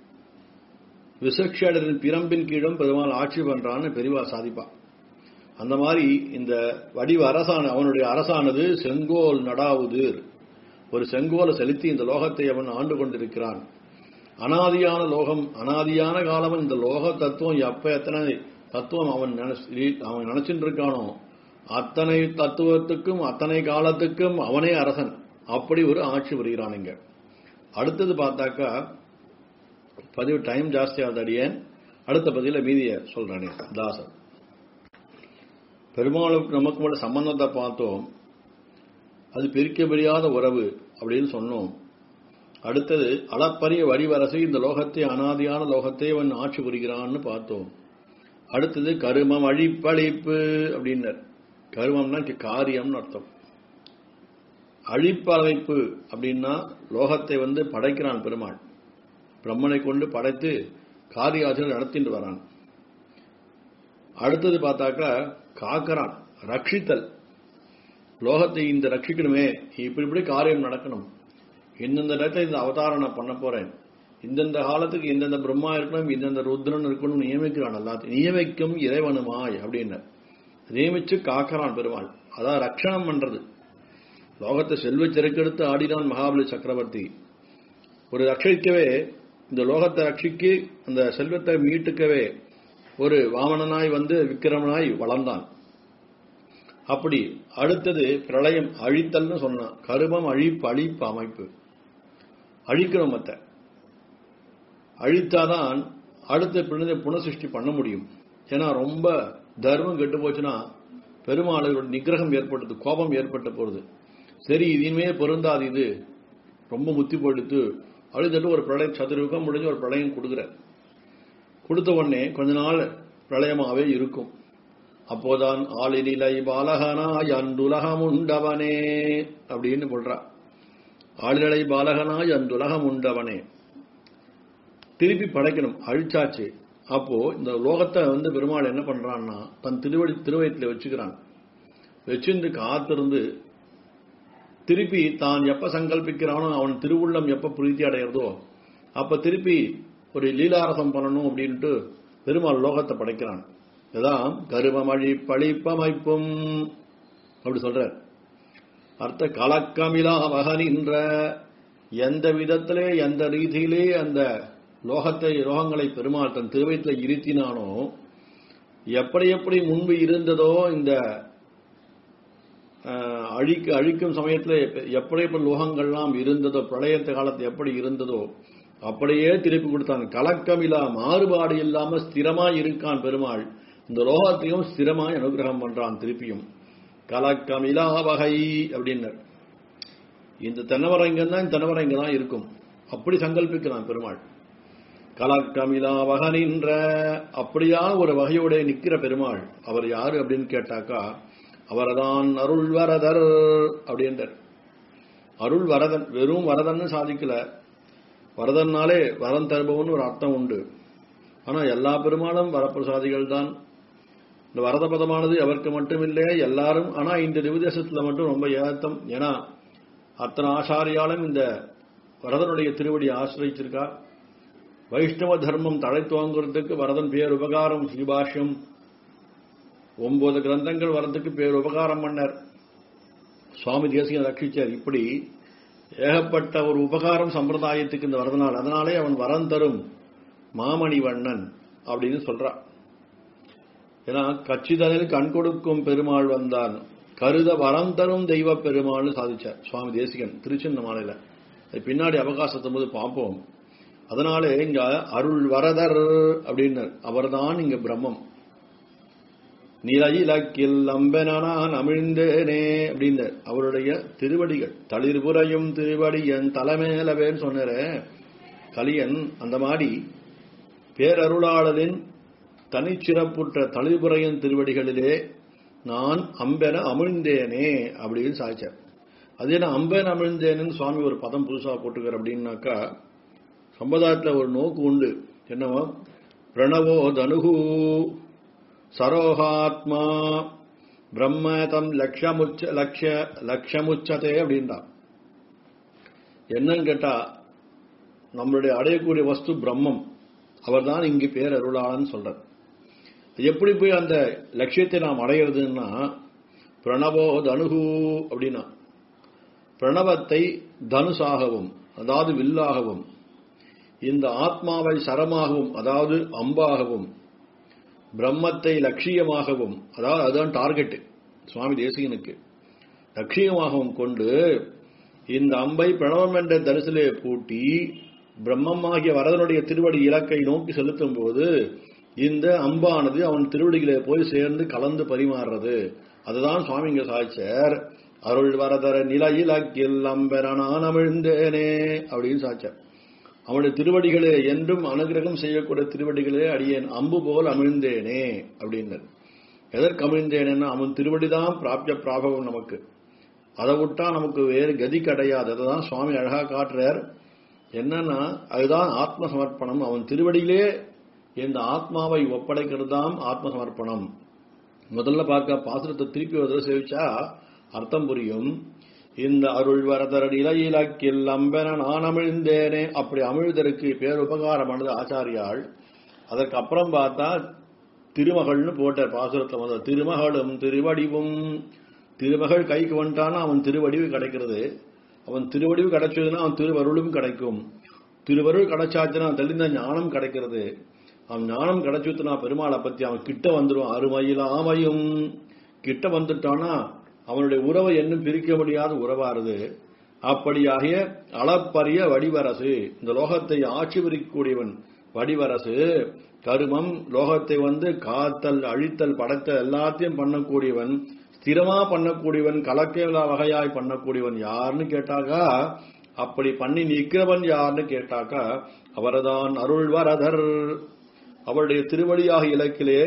விசக்ஷடரின் பிரம்பின் கீழும் பெருமாள் ஆட்சி பண்றான்னு பெரியவா சாதிப்பா அந்த மாதிரி இந்த வடிவ அரசான அவனுடைய அரசானது செங்கோல் நடாவுது ஒரு செங்கோலை செலுத்தி இந்த லோகத்தை அவன் ஆண்டு கொண்டிருக்கிறான் அனாதியான லோகம் அனாதியான காலம் இந்த லோக தத்துவம் எப்ப எத்தனை தத்துவம் அவன் நினைச்சு அவன் நினைச்சிட்டு இருக்கானோ அத்தனை தத்துவத்துக்கும் அத்தனை காலத்துக்கும் அவனே அரசன் அப்படி ஒரு ஆட்சி புரிகிறான் இங்க அடுத்தது பார்த்தாக்கா பதிவு டைம் ஜாஸ்தியாகுது அடியேன் அடுத்த பதில மீதிய சொல்றானே தாசன் பெருமாளுக்கு நமக்கு உள்ள சம்பந்தத்தை பார்த்தோம் அது பிரிக்க முடியாத உறவு அப்படின்னு சொன்னோம் அடுத்தது அளப்பரிய வடிவரசை இந்த லோகத்தை அனாதியான லோகத்தை அவன் ஆட்சி புரிகிறான்னு பார்த்தோம் அடுத்தது கருமம் அழிப்பழிப்பு அப்படின்னர் கருமம்னா இங்க காரியம்னு அர்த்தம் அழிப்பழைப்பு அப்படின்னா லோகத்தை வந்து படைக்கிறான் பெருமாள் பிரம்மனை கொண்டு படைத்து காரியாச்சல் நடத்திட்டு வரான் அடுத்தது பார்த்தாக்கா காக்கறான் ரட்சித்தல் லோகத்தை இந்த ரட்சிக்கணுமே இப்படி இப்படி காரியம் நடக்கணும் இந்தந்த நேரத்தில் இந்த அவதாரம் நான் பண்ண போறேன் இந்தந்த காலத்துக்கு இந்தந்த பிரம்மா இருக்கணும் இந்தந்த ருத்ரன் இருக்கணும் நியமிக்கிறான் எல்லாத்தையும் நியமிக்கும் இறைவனுமாய் அப்படின்னு நியமிச்சு காக்கறான் பெருமாள் அதான் ரட்சணம் பண்றது லோகத்தை செல்வ செருக்கெடுத்து ஆடினான் மகாபலி சக்கரவர்த்தி ஒரு ரட்சிக்கவே இந்த லோகத்தை ரட்சிக்கு அந்த செல்வத்தை மீட்டுக்கவே ஒரு வாமனனாய் வந்து விக்கிரமனாய் வளர்ந்தான் அப்படி அடுத்தது பிரளயம் அழித்தல்னு சொன்னான் கருமம் அழிப்பு அழிப்பு அமைப்பு அழிக்கணும் மத்த அழித்தாதான் அடுத்த பிறந்த புனசிருஷ்டி பண்ண முடியும் ஏன்னா ரொம்ப தர்மம் கெட்டு போச்சுன்னா பெருமாளோட நிகிரகம் ஏற்பட்டது கோபம் ஏற்பட்ட போறது சரி இனிமே பொருந்தாது இது ரொம்ப முத்தி போயிடுத்து அப்படின்னு சொல்லிட்டு ஒரு பிரளயம் சதுர்யுகம் முடிஞ்சு ஒரு பிரளயம் கொடுக்குறார் கொடுத்த உடனே கொஞ்ச நாள் பிரளயமாவே இருக்கும் அப்போதான் ஆளினிலை பாலகனாய் அந்துலகம் உண்டவனே அப்படின்னு சொல்றா ஆளிநிலை பாலகனாய் அந்துலகம் உண்டவனே திருப்பி படைக்கணும் அழிச்சாச்சு அப்போ இந்த லோகத்தை வந்து பெருமாள் என்ன பண்றான்னா தன் திருவடி திருவயத்தில் வச்சுக்கிறான் வச்சிருந்து காத்திருந்து திருப்பி தான் எப்ப சங்கல்பிக்கிறானோ அவன் திருவுள்ளம் எப்ப பிரீத்தி அடைகிறதோ அப்ப திருப்பி ஒரு லீலாரசம் பண்ணணும் அப்படின்ட்டு பெருமாள் லோகத்தை படைக்கிறான் இதான் கருமமழி பழிப்பமைப்பும் அப்படி சொல்றார் அர்த்த கலக்கமிலா மகனின்ற எந்த விதத்திலே எந்த ரீதியிலே அந்த லோகத்தை லோகங்களை பெருமாள் தன் திருவயத்தில் இருத்தினானோ எப்படி எப்படி முன்பு இருந்ததோ இந்த அஹ், அழிக்க அழிக்கும் சமயத்தில் எப்படி எப்படி லோகங்கள்லாம் இருந்ததோ பிரளயத்த காலத்து எப்படி இருந்ததோ அப்படியே திருப்பி கொடுத்தான் கலக்கமில்லா மாறுபாடு இல்லாம ஸ்திரமா இருக்கான் பெருமாள் இந்த லோகத்தையும் ஸ்திரமாய் அனுகிரகம் பண்றான் திருப்பியும் கலக்கமிலா வகை அப்படின்னர் இந்த தென்னவரங்கம் தான் தென்னவரங்க தான் இருக்கும் அப்படி சங்கல்பிக்கிறான் பெருமாள் கலக்கமிலா வகனின்ற அப்படியான ஒரு வகையோட நிக்கிற பெருமாள் அவர் யாரு அப்படின்னு கேட்டாக்கா அவர்தான் அருள் வரதர் அப்படின்றார் அருள் வரதன் வெறும் வரதன்னு சாதிக்கல வரதன்னாலே வரம் தருபவன் ஒரு அர்த்தம் உண்டு ஆனா எல்லா பெருமாளும் வரப்பிரசாதிகள் தான் இந்த வரத பதமானது அவருக்கு மட்டுமில்லை எல்லாரும் ஆனா இந்த திவதேசத்துல மட்டும் ரொம்ப ஏத்தம் ஏன்னா அத்தனை ஆசாரியாலும் இந்த வரதனுடைய திருவடி ஆசிரிச்சிருக்கா வைஷ்ணவ தர்மம் தலை துவங்குறதுக்கு வரதன் பேர் உபகாரம் ஸ்ரீபாஷ்யம் ஒன்பது கிரந்தங்கள் வரதுக்கு பேர் உபகாரம் பண்ணார் சுவாமி தேசிகன் ரட்சிச்சார் இப்படி ஏகப்பட்ட ஒரு உபகாரம் சம்பிரதாயத்துக்கு இந்த வரதனால் அதனாலே அவன் வரம் தரும் மாமணி வண்ணன் அப்படின்னு சொல்றான் ஏன்னா கச்சிதனில் கண் கொடுக்கும் பெருமாள் வந்தான் கருத வரம் தரும் தெய்வ பெருமாள்னு சாதிச்சார் சுவாமி தேசிகன் திருச்சின்னமாலையில அது பின்னாடி அவகாசத்தும் போது பார்ப்போம் அதனாலே இங்க அருள் வரதர் அப்படின்னர் அவர்தான் இங்க பிரம்மம் நிலையிலக்கில் அம்பெனான் அமிழ்ந்தேனே அப்படின்னர் அவருடைய திருவடிகள் தளிர்புறையும் திருவடியன் தலைமேலவேன்னு சொன்னார கலியன் அந்த மாதிரி பேரருளாளரின் தனிச்சிறப்புற்ற தளிபுரையன் திருவடிகளிலே நான் அம்பென அமிழ்ந்தேனே அப்படின்னு சாய்ச்சார் அது என்ன அம்பென அமிழ்ந்தேன்னு சுவாமி ஒரு பதம் புதுசா போட்டுக்கார் அப்படின்னாக்கா சம்பிரதாயத்தில் ஒரு நோக்கு உண்டு என்னவோ பிரணவோ தனுகு சரோகாத்மா பிரம்ம தம் லட்சமுச்ச லட்ச லட்சமுச்சதே அப்படின்றா என்னன்னு கேட்டா நம்மளுடைய அடையக்கூடிய வஸ்து பிரம்மம் அவர்தான் இங்கு பேர் அருளாளன்னு சொல்றார் எப்படி போய் அந்த லட்சியத்தை நாம் அடையிறதுன்னா பிரணவோ தனுகு அப்படின்னா பிரணவத்தை தனுசாகவும் அதாவது வில்லாகவும் இந்த ஆத்மாவை சரமாகவும் அதாவது அம்பாகவும் பிரம்மத்தை லட்சியமாகவும் அதாவது அதுதான் டார்கெட் சுவாமி தேசிகனுக்கு லட்சியமாகவும் கொண்டு இந்த அம்பை பிரணவம் என்ற தரிசிலே பூட்டி பிரம்மமாகிய வரதனுடைய திருவடி இலக்கை நோக்கி செலுத்தும் போது இந்த அம்பானது அவன் திருவடிகளே போய் சேர்ந்து கலந்து பரிமாறுறது அதுதான் சுவாமி இங்க சாய்ச்சார் அருள் வரதர நிலையிலக்கில் அம்பெறான் அமிழ்ந்தேனே அப்படின்னு சாய்ச்சார் அவனுடைய திருவடிகளே என்றும் அனுகிரகம் செய்யக்கூடிய திருவடிகளே அடியேன் அம்பு போல் அமிழ்ந்தேனே அப்படின்னார் எதற்கு அமிழ்ந்தேனேன்னா அவன் திருவடிதான் பிராப்திய பிராபகம் நமக்கு அதை விட்டா நமக்கு வேறு கதி கிடையாது அதை தான் சுவாமி அழகா காட்டுறார் என்னன்னா அதுதான் ஆத்ம சமர்ப்பணம் அவன் திருவடியிலே இந்த ஆத்மாவை ஒப்படைக்கிறது தான் ஆத்ம சமர்ப்பணம் முதல்ல பார்க்க பாசுரத்தை திருப்பி ஒரு தடவை சேவிச்சா அர்த்தம் புரியும் இந்த அருள் வரதர நிலையிலக்கில் அம்பென நான் அமிழ்ந்தேனே அப்படி அமிழ்தற்கு பேருபகாரமானது ஆச்சாரியாள் அதற்கு அப்புறம் பார்த்தா திருமகள்னு போட்ட பாசுரத்தை முதல் திருமகளும் திருவடிவும் திருமகள் கைக்கு வந்துட்டான்னா அவன் திருவடிவு கிடைக்கிறது அவன் திருவடிவு கிடைச்சதுன்னா அவன் திருவருளும் கிடைக்கும் திருவருள் கிடைச்சாச்சுன்னா தெளிந்த ஞானம் கிடைக்கிறது அவன் ஞானம் கிடைச்சுனா பெருமாளை பத்தி அவன் கிட்ட வந்துடும் அருமையில் ஆமையும் கிட்ட வந்துட்டானா அவனுடைய உறவை என்னும் பிரிக்க முடியாத உறவாருது அப்படியாகிய அளப்பரிய வடிவரசு இந்த லோகத்தை ஆட்சி பிரிக்கக்கூடியவன் வடிவரசு கருமம் லோகத்தை வந்து காத்தல் அழித்தல் படைத்தல் எல்லாத்தையும் பண்ணக்கூடியவன் ஸ்திரமா பண்ணக்கூடியவன் கலக்கேலா வகையாய் பண்ணக்கூடியவன் யாருன்னு கேட்டாக்கா அப்படி பண்ணி நிற்கிறவன் யாருன்னு கேட்டாக்கா அவர்தான் அருள் வரதர் அவருடைய திருவடியாக இலக்கிலே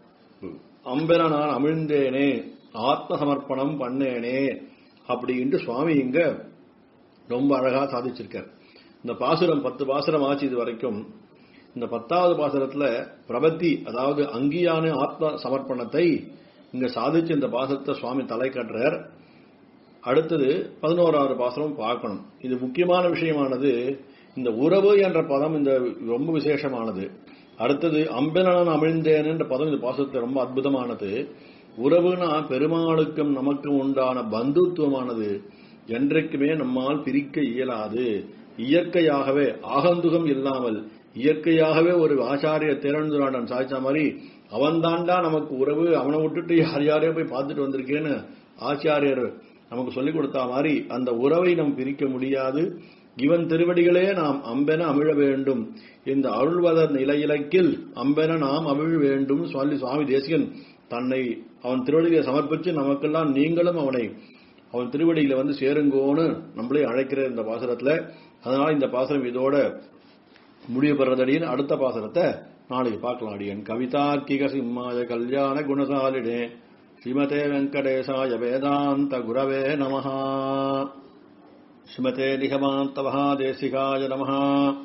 அம்பென நான் அமிழ்ந்தேனே ஆத்ம சமர்ப்பணம் பண்ணேனே அப்படின்ட்டு சுவாமி இங்க ரொம்ப அழகா சாதிச்சிருக்கார் இந்த பாசுரம் பத்து பாசுரம் ஆச்சு இது வரைக்கும் இந்த பத்தாவது பாசுரத்துல பிரபத்தி அதாவது அங்கியான ஆத்ம சமர்ப்பணத்தை இங்க சாதிச்சு இந்த பாசத்தை சுவாமி தலை கட்டுறார் அடுத்தது பதினோராவது பாசனம் பார்க்கணும் இது முக்கியமான விஷயமானது இந்த உறவு என்ற பதம் இந்த ரொம்ப விசேஷமானது அடுத்தது அம்பெனன் அமிழ்ந்தேன் என்ற பதம் இந்த பாசத்துல ரொம்ப அற்புதமானது உறவுனா பெருமாளுக்கும் நமக்கும் உண்டான பந்துத்துவமானது என்றைக்குமே நம்மால் பிரிக்க இயலாது இயற்கையாகவே ஆகந்துகம் இல்லாமல் இயற்கையாகவே ஒரு ஆச்சாரிய திறந்துராடன் சாய்ச்சா மாதிரி அவன் தாண்டா நமக்கு உறவு அவனை விட்டுட்டு யார் யாரையோ போய் பார்த்துட்டு வந்திருக்கேன்னு ஆச்சாரியர் நமக்கு சொல்லிக் கொடுத்தா மாதிரி அந்த உறவை நாம் பிரிக்க முடியாது இவன் திருவடிகளே நாம் அம்பென அமிழ வேண்டும் இந்த அருள்வதர் நிலையிலக்கில் அம்பென நாம் அமிழ் வேண்டும் சொல்லி சுவாமி தேசிகன் தன்னை அவன் திருவடிகளை சமர்ப்பிச்சு நமக்கெல்லாம் நீங்களும் அவனை அவன் திருவடியில வந்து சேருங்கோன்னு நம்மளே அழைக்கிற இந்த பாசனத்துல அதனால இந்த பாசனம் இதோட முடிவு பெறதடின்னு அடுத்த பாசனத்தை நாளைக்கு பார்க்கலாம் அடியன் கவிதார்க்கிக சிம்மாய கல்யாண குணசாலிடே ஸ்ரீமதே வெங்கடேசாய வேதாந்த குரவே நமஹா ஸ்ரீமதே நிகமாந்த மகாதேசிகாய நமஹா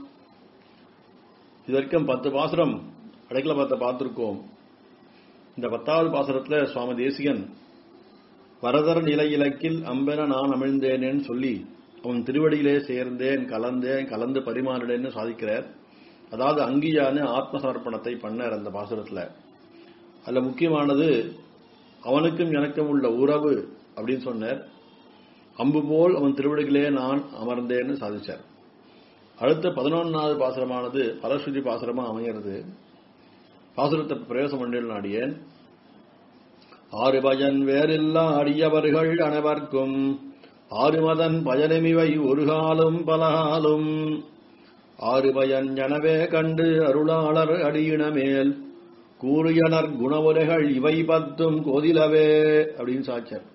இதற்கும் பத்து பாசுரம் அடைக்கல பார்த்த பார்த்திருக்கோம் இந்த பத்தாவது பாசுரத்துல சுவாமி தேசிகன் வரதர் நிலை இலக்கில் அம்பென நான் அமிழ்ந்தேனேன்னு சொல்லி அவன் திருவடியிலே சேர்ந்தேன் கலந்தேன் கலந்து பரிமாறினேன்னு சாதிக்கிறார் அதாவது அங்கீயான ஆத்ம சமர்ப்பணத்தை பண்ணார் அந்த பாசுரத்துல அதுல முக்கியமானது அவனுக்கும் எனக்கும் உள்ள உறவு அப்படின்னு சொன்னார் அம்பு போல் அவன் திருவடிகளே நான் அமர்ந்தேன்னு சாதிச்சார் அடுத்த பதினொன்னாவது பாசுரமானது பரஸ்ருதி பாசுரமா அமைகிறது பாசுரத்தை பிரவேசம் பண்ணில் நாடியேன் ஆறு பயன் வேறில்லா அடியவர்கள் அனைவர்க்கும் ஆறுமதன் பயனமிவை ஒரு காலும் பலகாலும் ஆறு பயன் எனவே கண்டு அருளாளர் அடியினமேல் கூறியனர் குணவுரைகள் இவை பத்தும் கோதிலவே அப்படின்னு சாட்சர்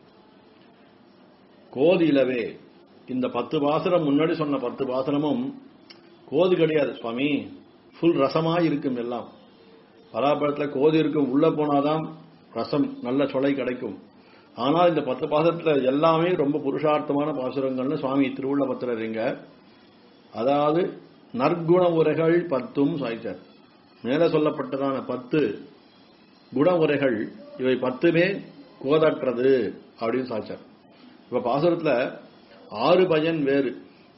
கோதிலவே இந்த பத்து பாசனம் முன்னாடி சொன்ன பத்து பாசனமும் கோது கிடையாது சுவாமி ஃபுல் ரசமாய் இருக்கும் எல்லாம் பலாப்பழத்துல கோதி இருக்கும் உள்ள போனாதான் ரசம் நல்ல சொலை கிடைக்கும் ஆனால் இந்த பத்து பாசத்துல எல்லாமே ரொம்ப புருஷார்த்தமான பாசுரங்கள்னு சுவாமி திருவுள்ள பத்திரங்க அதாவது நற்குண உரைகள் பத்தும் சாய்ச்சார் மேல சொல்லப்பட்டதான பத்து குண உரைகள் இவை பத்துமே கோதற்றது அப்படின்னு சாய்ச்சார் இப்ப பாசுரத்துல ஆறு பயன் வேறு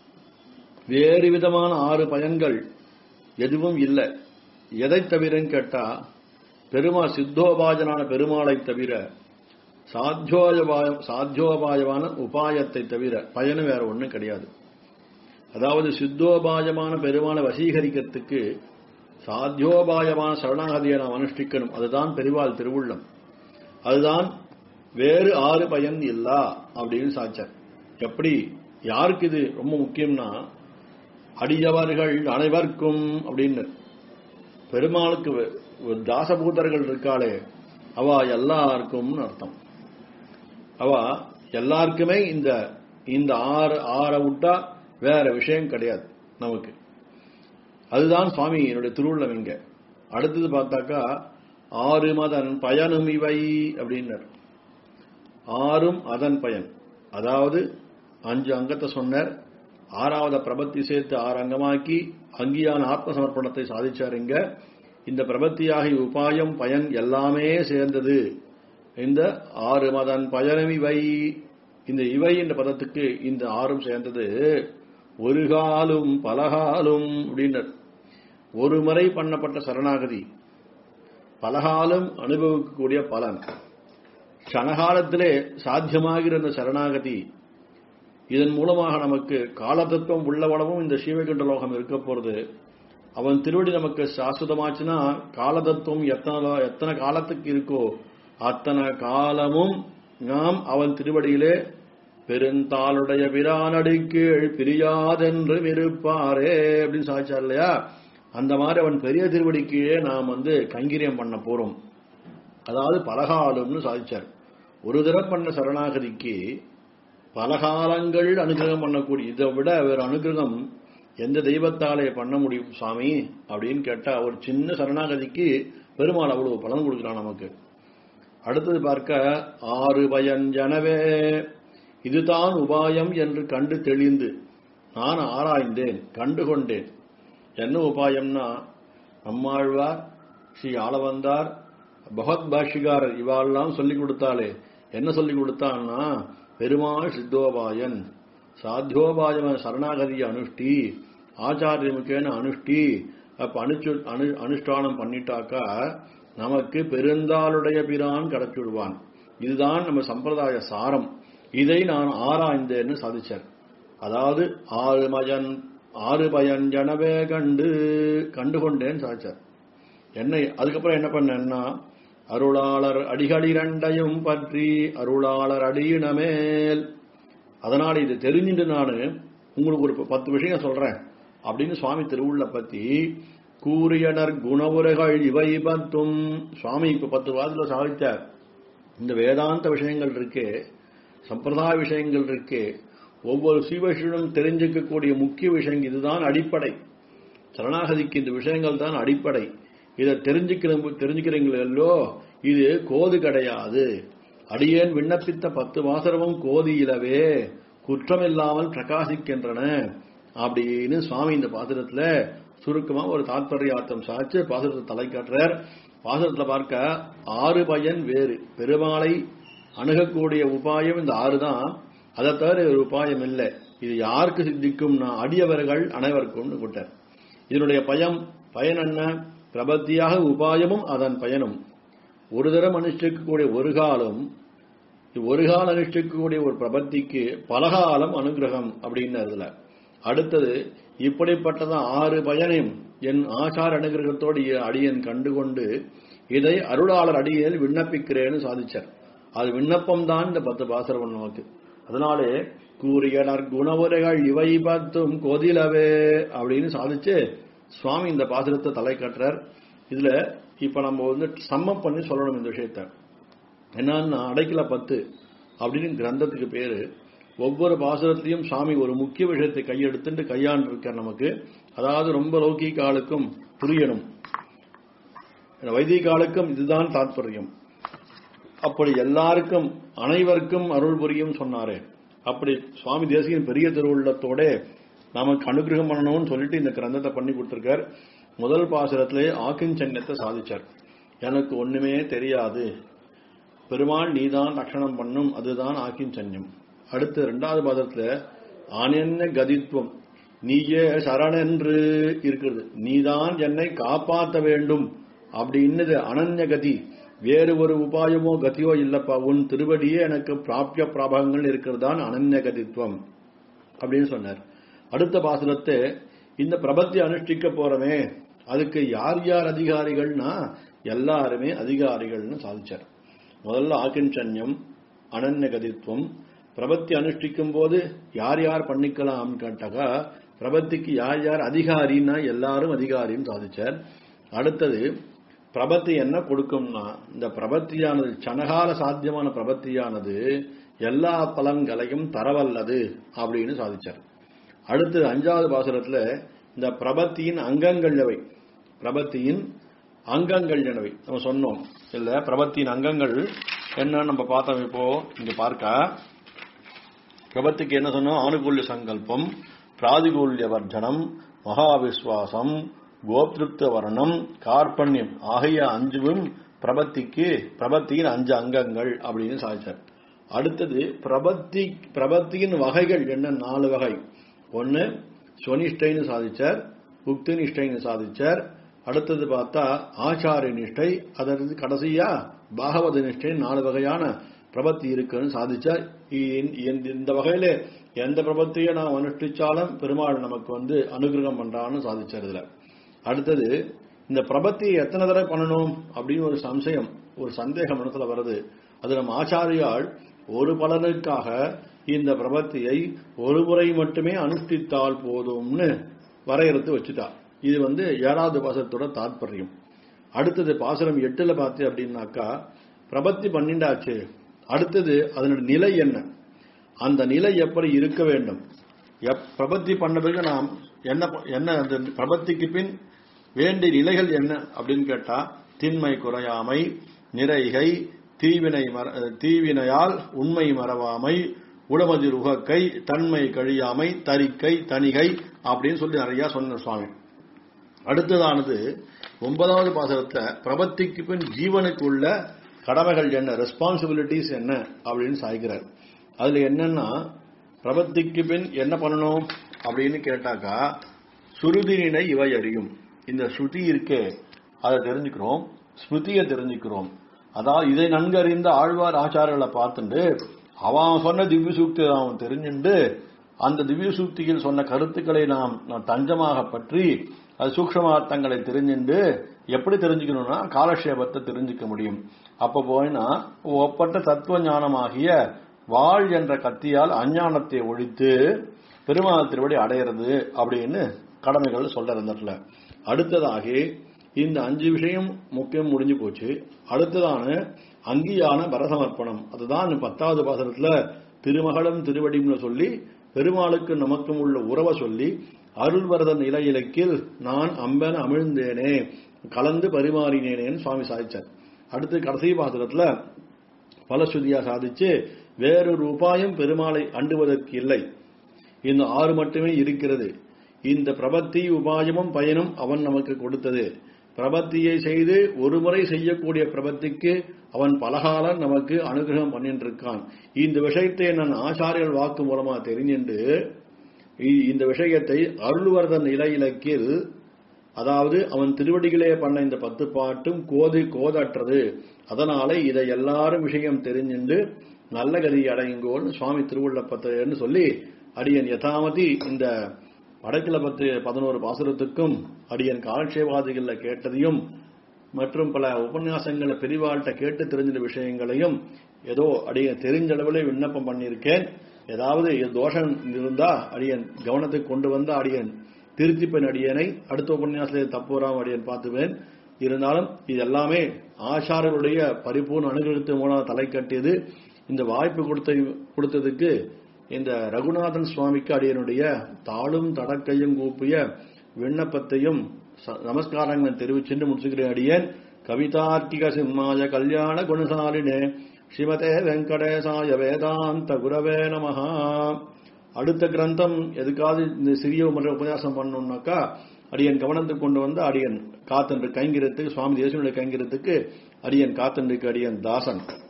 வேறு விதமான ஆறு பயன்கள் எதுவும் இல்லை எதை தவிரன்னு கேட்டா பெருமாள் சித்தோபாஜனான பெருமாளை தவிர சாத்தியோபாயம் சாத்தியோபாயமான உபாயத்தை தவிர பயனும் வேற ஒண்ணும் கிடையாது அதாவது சித்தோபாயமான பெருமாளை வசீகரிக்கிறதுக்கு சாத்தியோபாயமான சரணாகதியை நாம் அனுஷ்டிக்கணும் அதுதான் பெருவாள் திருவுள்ளம் அதுதான் வேறு ஆறு பயன் இல்லா அப்படின்னு சாச்சார் எப்படி யாருக்கு இது ரொம்ப முக்கியம்னா அடியவர்கள் அனைவருக்கும் அப்படின்னு பெருமாளுக்கு ஒரு தாசபூதர்கள் இருக்காளே அவ எல்லாருக்கும் அர்த்தம் அவ எல்லாருக்குமே இந்த இந்த ஆறு ஆற விட்டா வேற விஷயம் கிடையாது நமக்கு அதுதான் சுவாமி என்னுடைய திருவுள்ளம் இங்க அடுத்தது பார்த்தாக்கா ஆறு மதன் பயனும் இவை அப்படின்னார் ஆறும் அதன் பயன் அதாவது அஞ்சு அங்கத்தை சொன்னார் ஆறாவது பிரபத்தி சேர்த்து ஆறு அங்கமாக்கி அங்கியான ஆத்ம சமர்ப்பணத்தை சாதிச்சார் இங்க இந்த பிரபத்தியாகி உபாயம் பயன் எல்லாமே சேர்ந்தது இந்த ஆறு மதன் பயனும் இவை இந்த இவை என்ற பதத்துக்கு இந்த ஆறும் சேர்ந்தது ஒரு காலும் பலகாலும் அப்படின்னர் ஒரு முறை பண்ணப்பட்ட சரணாகதி பலகாலம் அனுபவிக்கக்கூடிய பலன் கனகாலத்திலே சாத்தியமாகிற அந்த சரணாகதி இதன் மூலமாக நமக்கு காலதத்துவம் உள்ளவளவும் இந்த ஸ்ரீவைகுண்ட லோகம் இருக்க போறது அவன் திருவடி நமக்கு சாஸ்வதமாச்சுன்னா காலதத்துவம் எத்தனை எத்தனை காலத்துக்கு இருக்கோ அத்தனை காலமும் நாம் அவன் திருவடியிலே பெருந்தாளுடைய பிரானடிக்கீழ் பிரியாதென்று இருப்பாரே அப்படின்னு சாதிச்சார் இல்லையா அந்த மாதிரி அவன் பெரிய திருவடிக்கீழே நாம் வந்து கைங்கரியம் பண்ண போறோம் அதாவது பலகாலம்னு சாதிச்சார் ஒரு தடவை பண்ண சரணாகதிக்கு பலகாலங்கள் அனுகிரகம் பண்ணக்கூடிய இதை விட வேற அனுகிரகம் எந்த தெய்வத்தாலே பண்ண முடியும் சுவாமி அப்படின்னு கேட்டா ஒரு சின்ன சரணாகதிக்கு பெருமாள் அவ்வளவு பலன் கொடுக்கிறான் நமக்கு அடுத்தது பார்க்க ஆறு பயன் எனவே இதுதான் உபாயம் என்று கண்டு தெளிந்து நான் ஆராய்ந்தேன் கண்டு கொண்டேன் என்ன உபாயம்னா நம்மாழ்வார் ஸ்ரீ ஆளவந்தார் பகவத் பாஷிகாரர் இவாளெல்லாம் சொல்லிக் கொடுத்தாலே என்ன சொல்லிக் கொடுத்தான்னா பெருமாள் சித்தோபாயன் சாத்தியோபாயம சரணாகதியை அனுஷ்டி ஆச்சாரியமுக்கேன அனுஷ்டி அப்ப அனுச்சு அனு அனுஷ்டானம் பண்ணிட்டாக்கா நமக்கு பெருந்தாளுடைய பிரான் கிடைச்சுடுவான் இதுதான் நம்ம சம்பிரதாய சாரம் இதை நான் ஆராய்ந்தேன்னு சாதிச்சார் அதாவது ஆறு மயன் ஆறு பயன் ஜனவே கண்டு கண்டு கொண்டேன்னு சாதிச்சார் என்னை அதுக்கப்புறம் என்ன பண்ணேன்னா அருளாளர் அடிகளிரண்டையும் பற்றி அருளாளர் அடியினமேல் அதனால இது தெரிஞ்சுட்டு நான் உங்களுக்கு ஒரு பத்து விஷயம் சொல்றேன் அப்படின்னு சுவாமி திருவுள்ள பத்தி கூறியனர் குணவுரைகள் இவை பத்தும் சுவாமி இப்ப பத்து வாரத்துல சாதித்தார் இந்த வேதாந்த விஷயங்கள் இருக்கே சம்பிரதாய விஷயங்கள் இருக்கே ஒவ்வொரு சீவஷனும் தெரிஞ்சுக்கக்கூடிய முக்கிய விஷயங்கள் இதுதான் அடிப்படை சரணாகதிக்கு இந்த விஷயங்கள் தான் அடிப்படை இதை தெரிஞ்சுக்கிற தெரிஞ்சுக்கிறீங்களோ இது கோது கிடையாது அடியேன் விண்ணப்பித்த பத்து வாசரமும் கோதியிலவே குற்றமில்லாமல் பிரகாசிக்கின்றன அப்படின்னு சுவாமி இந்த பாசுரத்துல சுருக்கமா ஒரு தாத்பரியார்த்தம் சாச்சு பாசுரத்தை தலை காட்டுறார் பாசுரத்துல பார்க்க ஆறு பயன் வேறு பெருமாளை அணுகக்கூடிய உபாயம் இந்த ஆறு தான் அதை தவிர ஒரு உபாயம் இல்லை இது யாருக்கு சித்திக்கும்னா அடியவர்கள் அனைவருக்கும்னு கூட்டார் இதனுடைய பயம் பயன் என்ன பிரபத்தியாக உபாயமும் அதன் பயனும் ஒரு தரம் அனுஷ்டிக்கக்கூடிய ஒரு காலம் ஒரு காலம் அனுஷ்டிக்கக்கூடிய ஒரு பிரபத்திக்கு பலகாலம் அனுகிரகம் அப்படின்னு அதுல அடுத்தது இப்படிப்பட்டதான் ஆறு பயனையும் என் ஆச்சார அனுகிரகத்தோடு அடியன் கண்டுகொண்டு இதை அருளாளர் அடியேன் விண்ணப்பிக்கிறேன்னு சாதிச்சார் அது விண்ணப்பம் தான் இந்த பத்து பாசரம் நமக்கு அதனாலே கூறியனர் குணவுரைகள் இவை பத்தும் கொதிலவே அப்படின்னு சாதிச்சு சுவாமி இந்த பாசுரத்தை தலை கட்டுறார் இதுல இப்ப நம்ம வந்து சம்மம் பண்ணி சொல்லணும் இந்த விஷயத்த என்னன்னா அடைக்கல பத்து அப்படின்னு கிரந்தத்துக்கு பேரு ஒவ்வொரு பாசுரத்திலையும் சுவாமி ஒரு முக்கிய விஷயத்தை கையெடுத்துட்டு கையாண்டு இருக்கார் நமக்கு அதாவது ரொம்ப லௌகீக ஆளுக்கும் புரியணும் வைதிகாலுக்கும் இதுதான் தாற்பயம் அப்படி எல்லாருக்கும் அனைவருக்கும் அருள் புரியும் சொன்னாரே அப்படி சுவாமி தேசிகன் பெரிய திருவுள்ளத்தோட நமக்கு அனுகிரகம் பண்ணணும்னு சொல்லிட்டு இந்த கிரந்தத்தை பண்ணி கொடுத்திருக்கார் முதல் பாசுரத்திலே ஆக்கிஞ்சன்யத்தை சாதிச்சார் எனக்கு ஒண்ணுமே தெரியாது பெருமாள் நீதான் ரட்சணம் பண்ணும் அதுதான் ஆக்கிஞ்சன்யம் அடுத்து இரண்டாவது பாதத்துல ஆனென்ன கதித்துவம் நீயே சரணென்று இருக்கிறது நீதான் என்னை காப்பாற்ற வேண்டும் அப்படின்னது அனன்ய கதி வேறு ஒரு உபாயமோ கதியோ இல்லப்பா உன் திருவடியே எனக்கு பிராப்திய பிராபகங்கள் இருக்கிறதான் அனன்ய கதித்துவம் அப்படின்னு சொன்னார் அடுத்த பாசுரத்தை இந்த பிரபத்தி அனுஷ்டிக்க போறமே அதுக்கு யார் யார் அதிகாரிகள்னா எல்லாருமே அதிகாரிகள்னு சாதிச்சார் முதல்ல ஆக்கிஞ்சன்யம் அனன்ய கதித்துவம் பிரபத்தி அனுஷ்டிக்கும் போது யார் யார் பண்ணிக்கலாம் கேட்டாக்கா பிரபத்திக்கு யார் யார் அதிகாரின்னா எல்லாரும் அதிகாரின்னு சாதிச்சார் அடுத்தது பிரபத்தி என்ன கொடுக்கும்னா இந்த பிரபத்தியானது சனகால சாத்தியமான பிரபத்தியானது எல்லா பலன்களையும் தரவல்லது அப்படின்னு சாதிச்சார் அடுத்தது அஞ்சாவது பாசுரத்துல இந்த பிரபத்தியின் அங்கங்கள் எவை பிரபத்தியின் அங்கங்கள் என்னவை நம்ம சொன்னோம் இல்ல பிரபத்தியின் அங்கங்கள் என்ன நம்ம பார்த்தோம் இப்போ இங்க பார்க்க பிரபத்திக்கு என்ன சொன்னோம் ஆனுகூல்ய சங்கல்பம் பிராதிகூல்ய வர்ஜனம் மகாவிஸ்வாசம் கோப்திருப்த வர்ணம் கார்பண்யம் ஆகிய அஞ்சுவும் பிரபத்திக்கு பிரபத்தியின் அஞ்சு அங்கங்கள் அப்படின்னு சாதிச்சார் அடுத்தது பிரபத்தி பிரபத்தியின் வகைகள் என்ன நாலு வகை ஒன்னு ஸ்வனிஷ்டைன்னு சாதிச்சார் உக்தி நிஷ்டைன்னு சாதிச்சார் அடுத்தது பார்த்தா ஆச்சாரிய நிஷ்டை அதற்கு கடைசியா பாகவத நிஷ்டை நாலு வகையான பிரபத்தி இருக்குன்னு சாதிச்சார் இந்த வகையில எந்த பிரபத்தியை நாம் அனுஷ்டிச்சாலும் பெருமாள் நமக்கு வந்து அனுகிரகம் பண்றான்னு சாதிச்சார் இதுல அடுத்தது இந்த பிரபத்தியை எத்தனை தடவை பண்ணணும் அப்படின்னு ஒரு சம்சயம் ஒரு சந்தேகம் மனசுல வருது அது நம்ம ஆச்சாரியால் ஒரு பலனுக்காக இந்த பிரபத்தியை ஒரு முறை மட்டுமே அனுஷ்டித்தால் போதும்னு வரையறுத்து வச்சுட்டா இது வந்து ஏழாவது பாசத்தோட தாற்பயம் அடுத்தது பாசனம் எட்டுல பார்த்து அப்படின்னாக்கா பிரபத்தி பன்னிண்டாச்சு அடுத்தது அதனோட நிலை என்ன அந்த நிலை எப்படி இருக்க வேண்டும் பிரபத்தி பண்ண பிறகு நாம் என்ன என்ன அந்த பிரபத்திக்கு பின் வேண்டிய நிலைகள் என்ன அப்படின்னு கேட்டா திண்மை குறையாமை நிறைகை தீவினை தீவினையால் உண்மை மறவாமை உடமதிர் உகக்கை தன்மை கழியாமை தரிக்கை தணிகை அப்படின்னு சொல்லி நிறைய சொன்ன சுவாமி அடுத்ததானது ஒன்பதாவது பாசகத்துல பிரபத்திக்கு பின் ஜீவனுக்கு உள்ள கடமைகள் என்ன ரெஸ்பான்சிபிலிட்டிஸ் என்ன அப்படின்னு சாய்க்கிறார் அதுல என்னன்னா பிரபத்திக்கு பின் என்ன பண்ணணும் அப்படின்னு கேட்டாக்கா சுருதினை இவை அறியும் இந்த ஸ்ருதி இருக்கே அதை தெரிஞ்சுக்கிறோம் ஸ்மிருதியை தெரிஞ்சுக்கிறோம் அதாவது இதை நன்கு அறிந்த ஆழ்வார் ஆச்சாரர்களை பார்த்துட்டு அவன் சொன்ன திவ்ய சூக்தி அவன் தெரிஞ்சுண்டு அந்த திவ்ய சூக்தியில் சொன்ன கருத்துக்களை நாம் தஞ்சமாக பற்றி அது சூக்ஷமார்த்தங்களை தெரிஞ்சுண்டு எப்படி தெரிஞ்சுக்கணும்னா காலக்ஷேபத்தை தெரிஞ்சுக்க முடியும் அப்ப போயினா ஒப்பட்ட தத்துவ ஞானமாகிய வாழ் என்ற கத்தியால் அஞ்ஞானத்தை ஒழித்து பெருமாள் திருவடி அடையிறது அப்படின்னு கடமைகள் சொல்ற இடத்துல அடுத்ததாக இந்த அஞ்சு விஷயம் முக்கியம் முடிஞ்சு போச்சு அடுத்ததான அங்கியான பரசமர்ப்பணம் அதுதான் பத்தாவது பாசனத்துல திருமகளும் திருவடியும்னு சொல்லி பெருமாளுக்கு நமக்கும் உள்ள உறவை சொல்லி அருள்வரத நில இலக்கில் நான் அம்பன் அமிழ்ந்தேனே கலந்து பரிமாறினேனேன்னு சுவாமி சாதிச்சார் அடுத்து கடைசி பாசுரத்துல பலஸ்ருதியா சாதிச்சு வேறொரு உபாயம் பெருமாளை அண்டுவதற்கு இல்லை இந்த ஆறு மட்டுமே இருக்கிறது இந்த பிரபத்தி உபாயமும் பயனும் அவன் நமக்கு கொடுத்தது பிரபத்தியை செய்து ஒரு முறை செய்யக்கூடிய பிரபத்திக்கு அவன் பலகாலம் நமக்கு அனுகிரகம் பண்ணிட்டு இருக்கான் இந்த விஷயத்தை நான் ஆச்சாரியர்கள் வாக்கு மூலமா தெரிஞ்சுண்டு இந்த விஷயத்தை அருள்வர்தன் இலை இலக்கில் அதாவது அவன் திருவடிகளே பண்ண இந்த பத்து பாட்டும் கோது கோதற்றது அதனால இதை எல்லாரும் விஷயம் தெரிஞ்சுண்டு நல்ல கதி அடையுங்கோல் சுவாமி திருவுள்ளப்பத்தன்னு சொல்லி அடியன் யதாமதி இந்த வடக்கில பத்து பதினோரு பாசுரத்துக்கும் அடியன் காலட்சேவாதிகள்ல கேட்டதையும் மற்றும் பல உபன்யாசங்களை பெரிவாள்கிட்ட கேட்டு தெரிஞ்ச விஷயங்களையும் ஏதோ அடியன் தெரிஞ்ச அளவில் விண்ணப்பம் பண்ணியிருக்கேன் ஏதாவது தோஷம் இருந்தா அடியன் கவனத்துக்கு கொண்டு வந்த அடியன் திருத்திப்பன் அடியனை அடுத்த உபன்யாசத்தில் தப்புறாம அடியன் பார்த்துவேன் இருந்தாலும் இது எல்லாமே ஆச்சாரருடைய பரிபூர்ண அனுகிரகத்தின் மூலம் தலை கட்டியது இந்த வாய்ப்பு கொடுத்த கொடுத்ததுக்கு இந்த ரகுநாதன் சுவாமிக்கு அடியனுடைய தாளும் தடக்கையும் கூப்பிய விண்ணப்பத்தையும் நமஸ்காரங்களை தெரிவிச்சுட்டு முடிச்சுக்கிறேன் அடியேன் கவிதார்க்கிக சிம்மாய கல்யாண குணசாலினே ஸ்ரீமதே வெங்கடேசாய வேதாந்த குரவே நமஹா அடுத்த கிரந்தம் எதுக்காவது இந்த சிறிய முறை உபன்யாசம் பண்ணணும்னாக்கா அடியன் கவனத்துக்கு கொண்டு வந்து அடியன் காத்தன்று கைங்கிறதுக்கு சுவாமி தேசனுடைய கைங்கிறதுக்கு அடியன் காத்தன்றுக்கு அடியன் தாசன்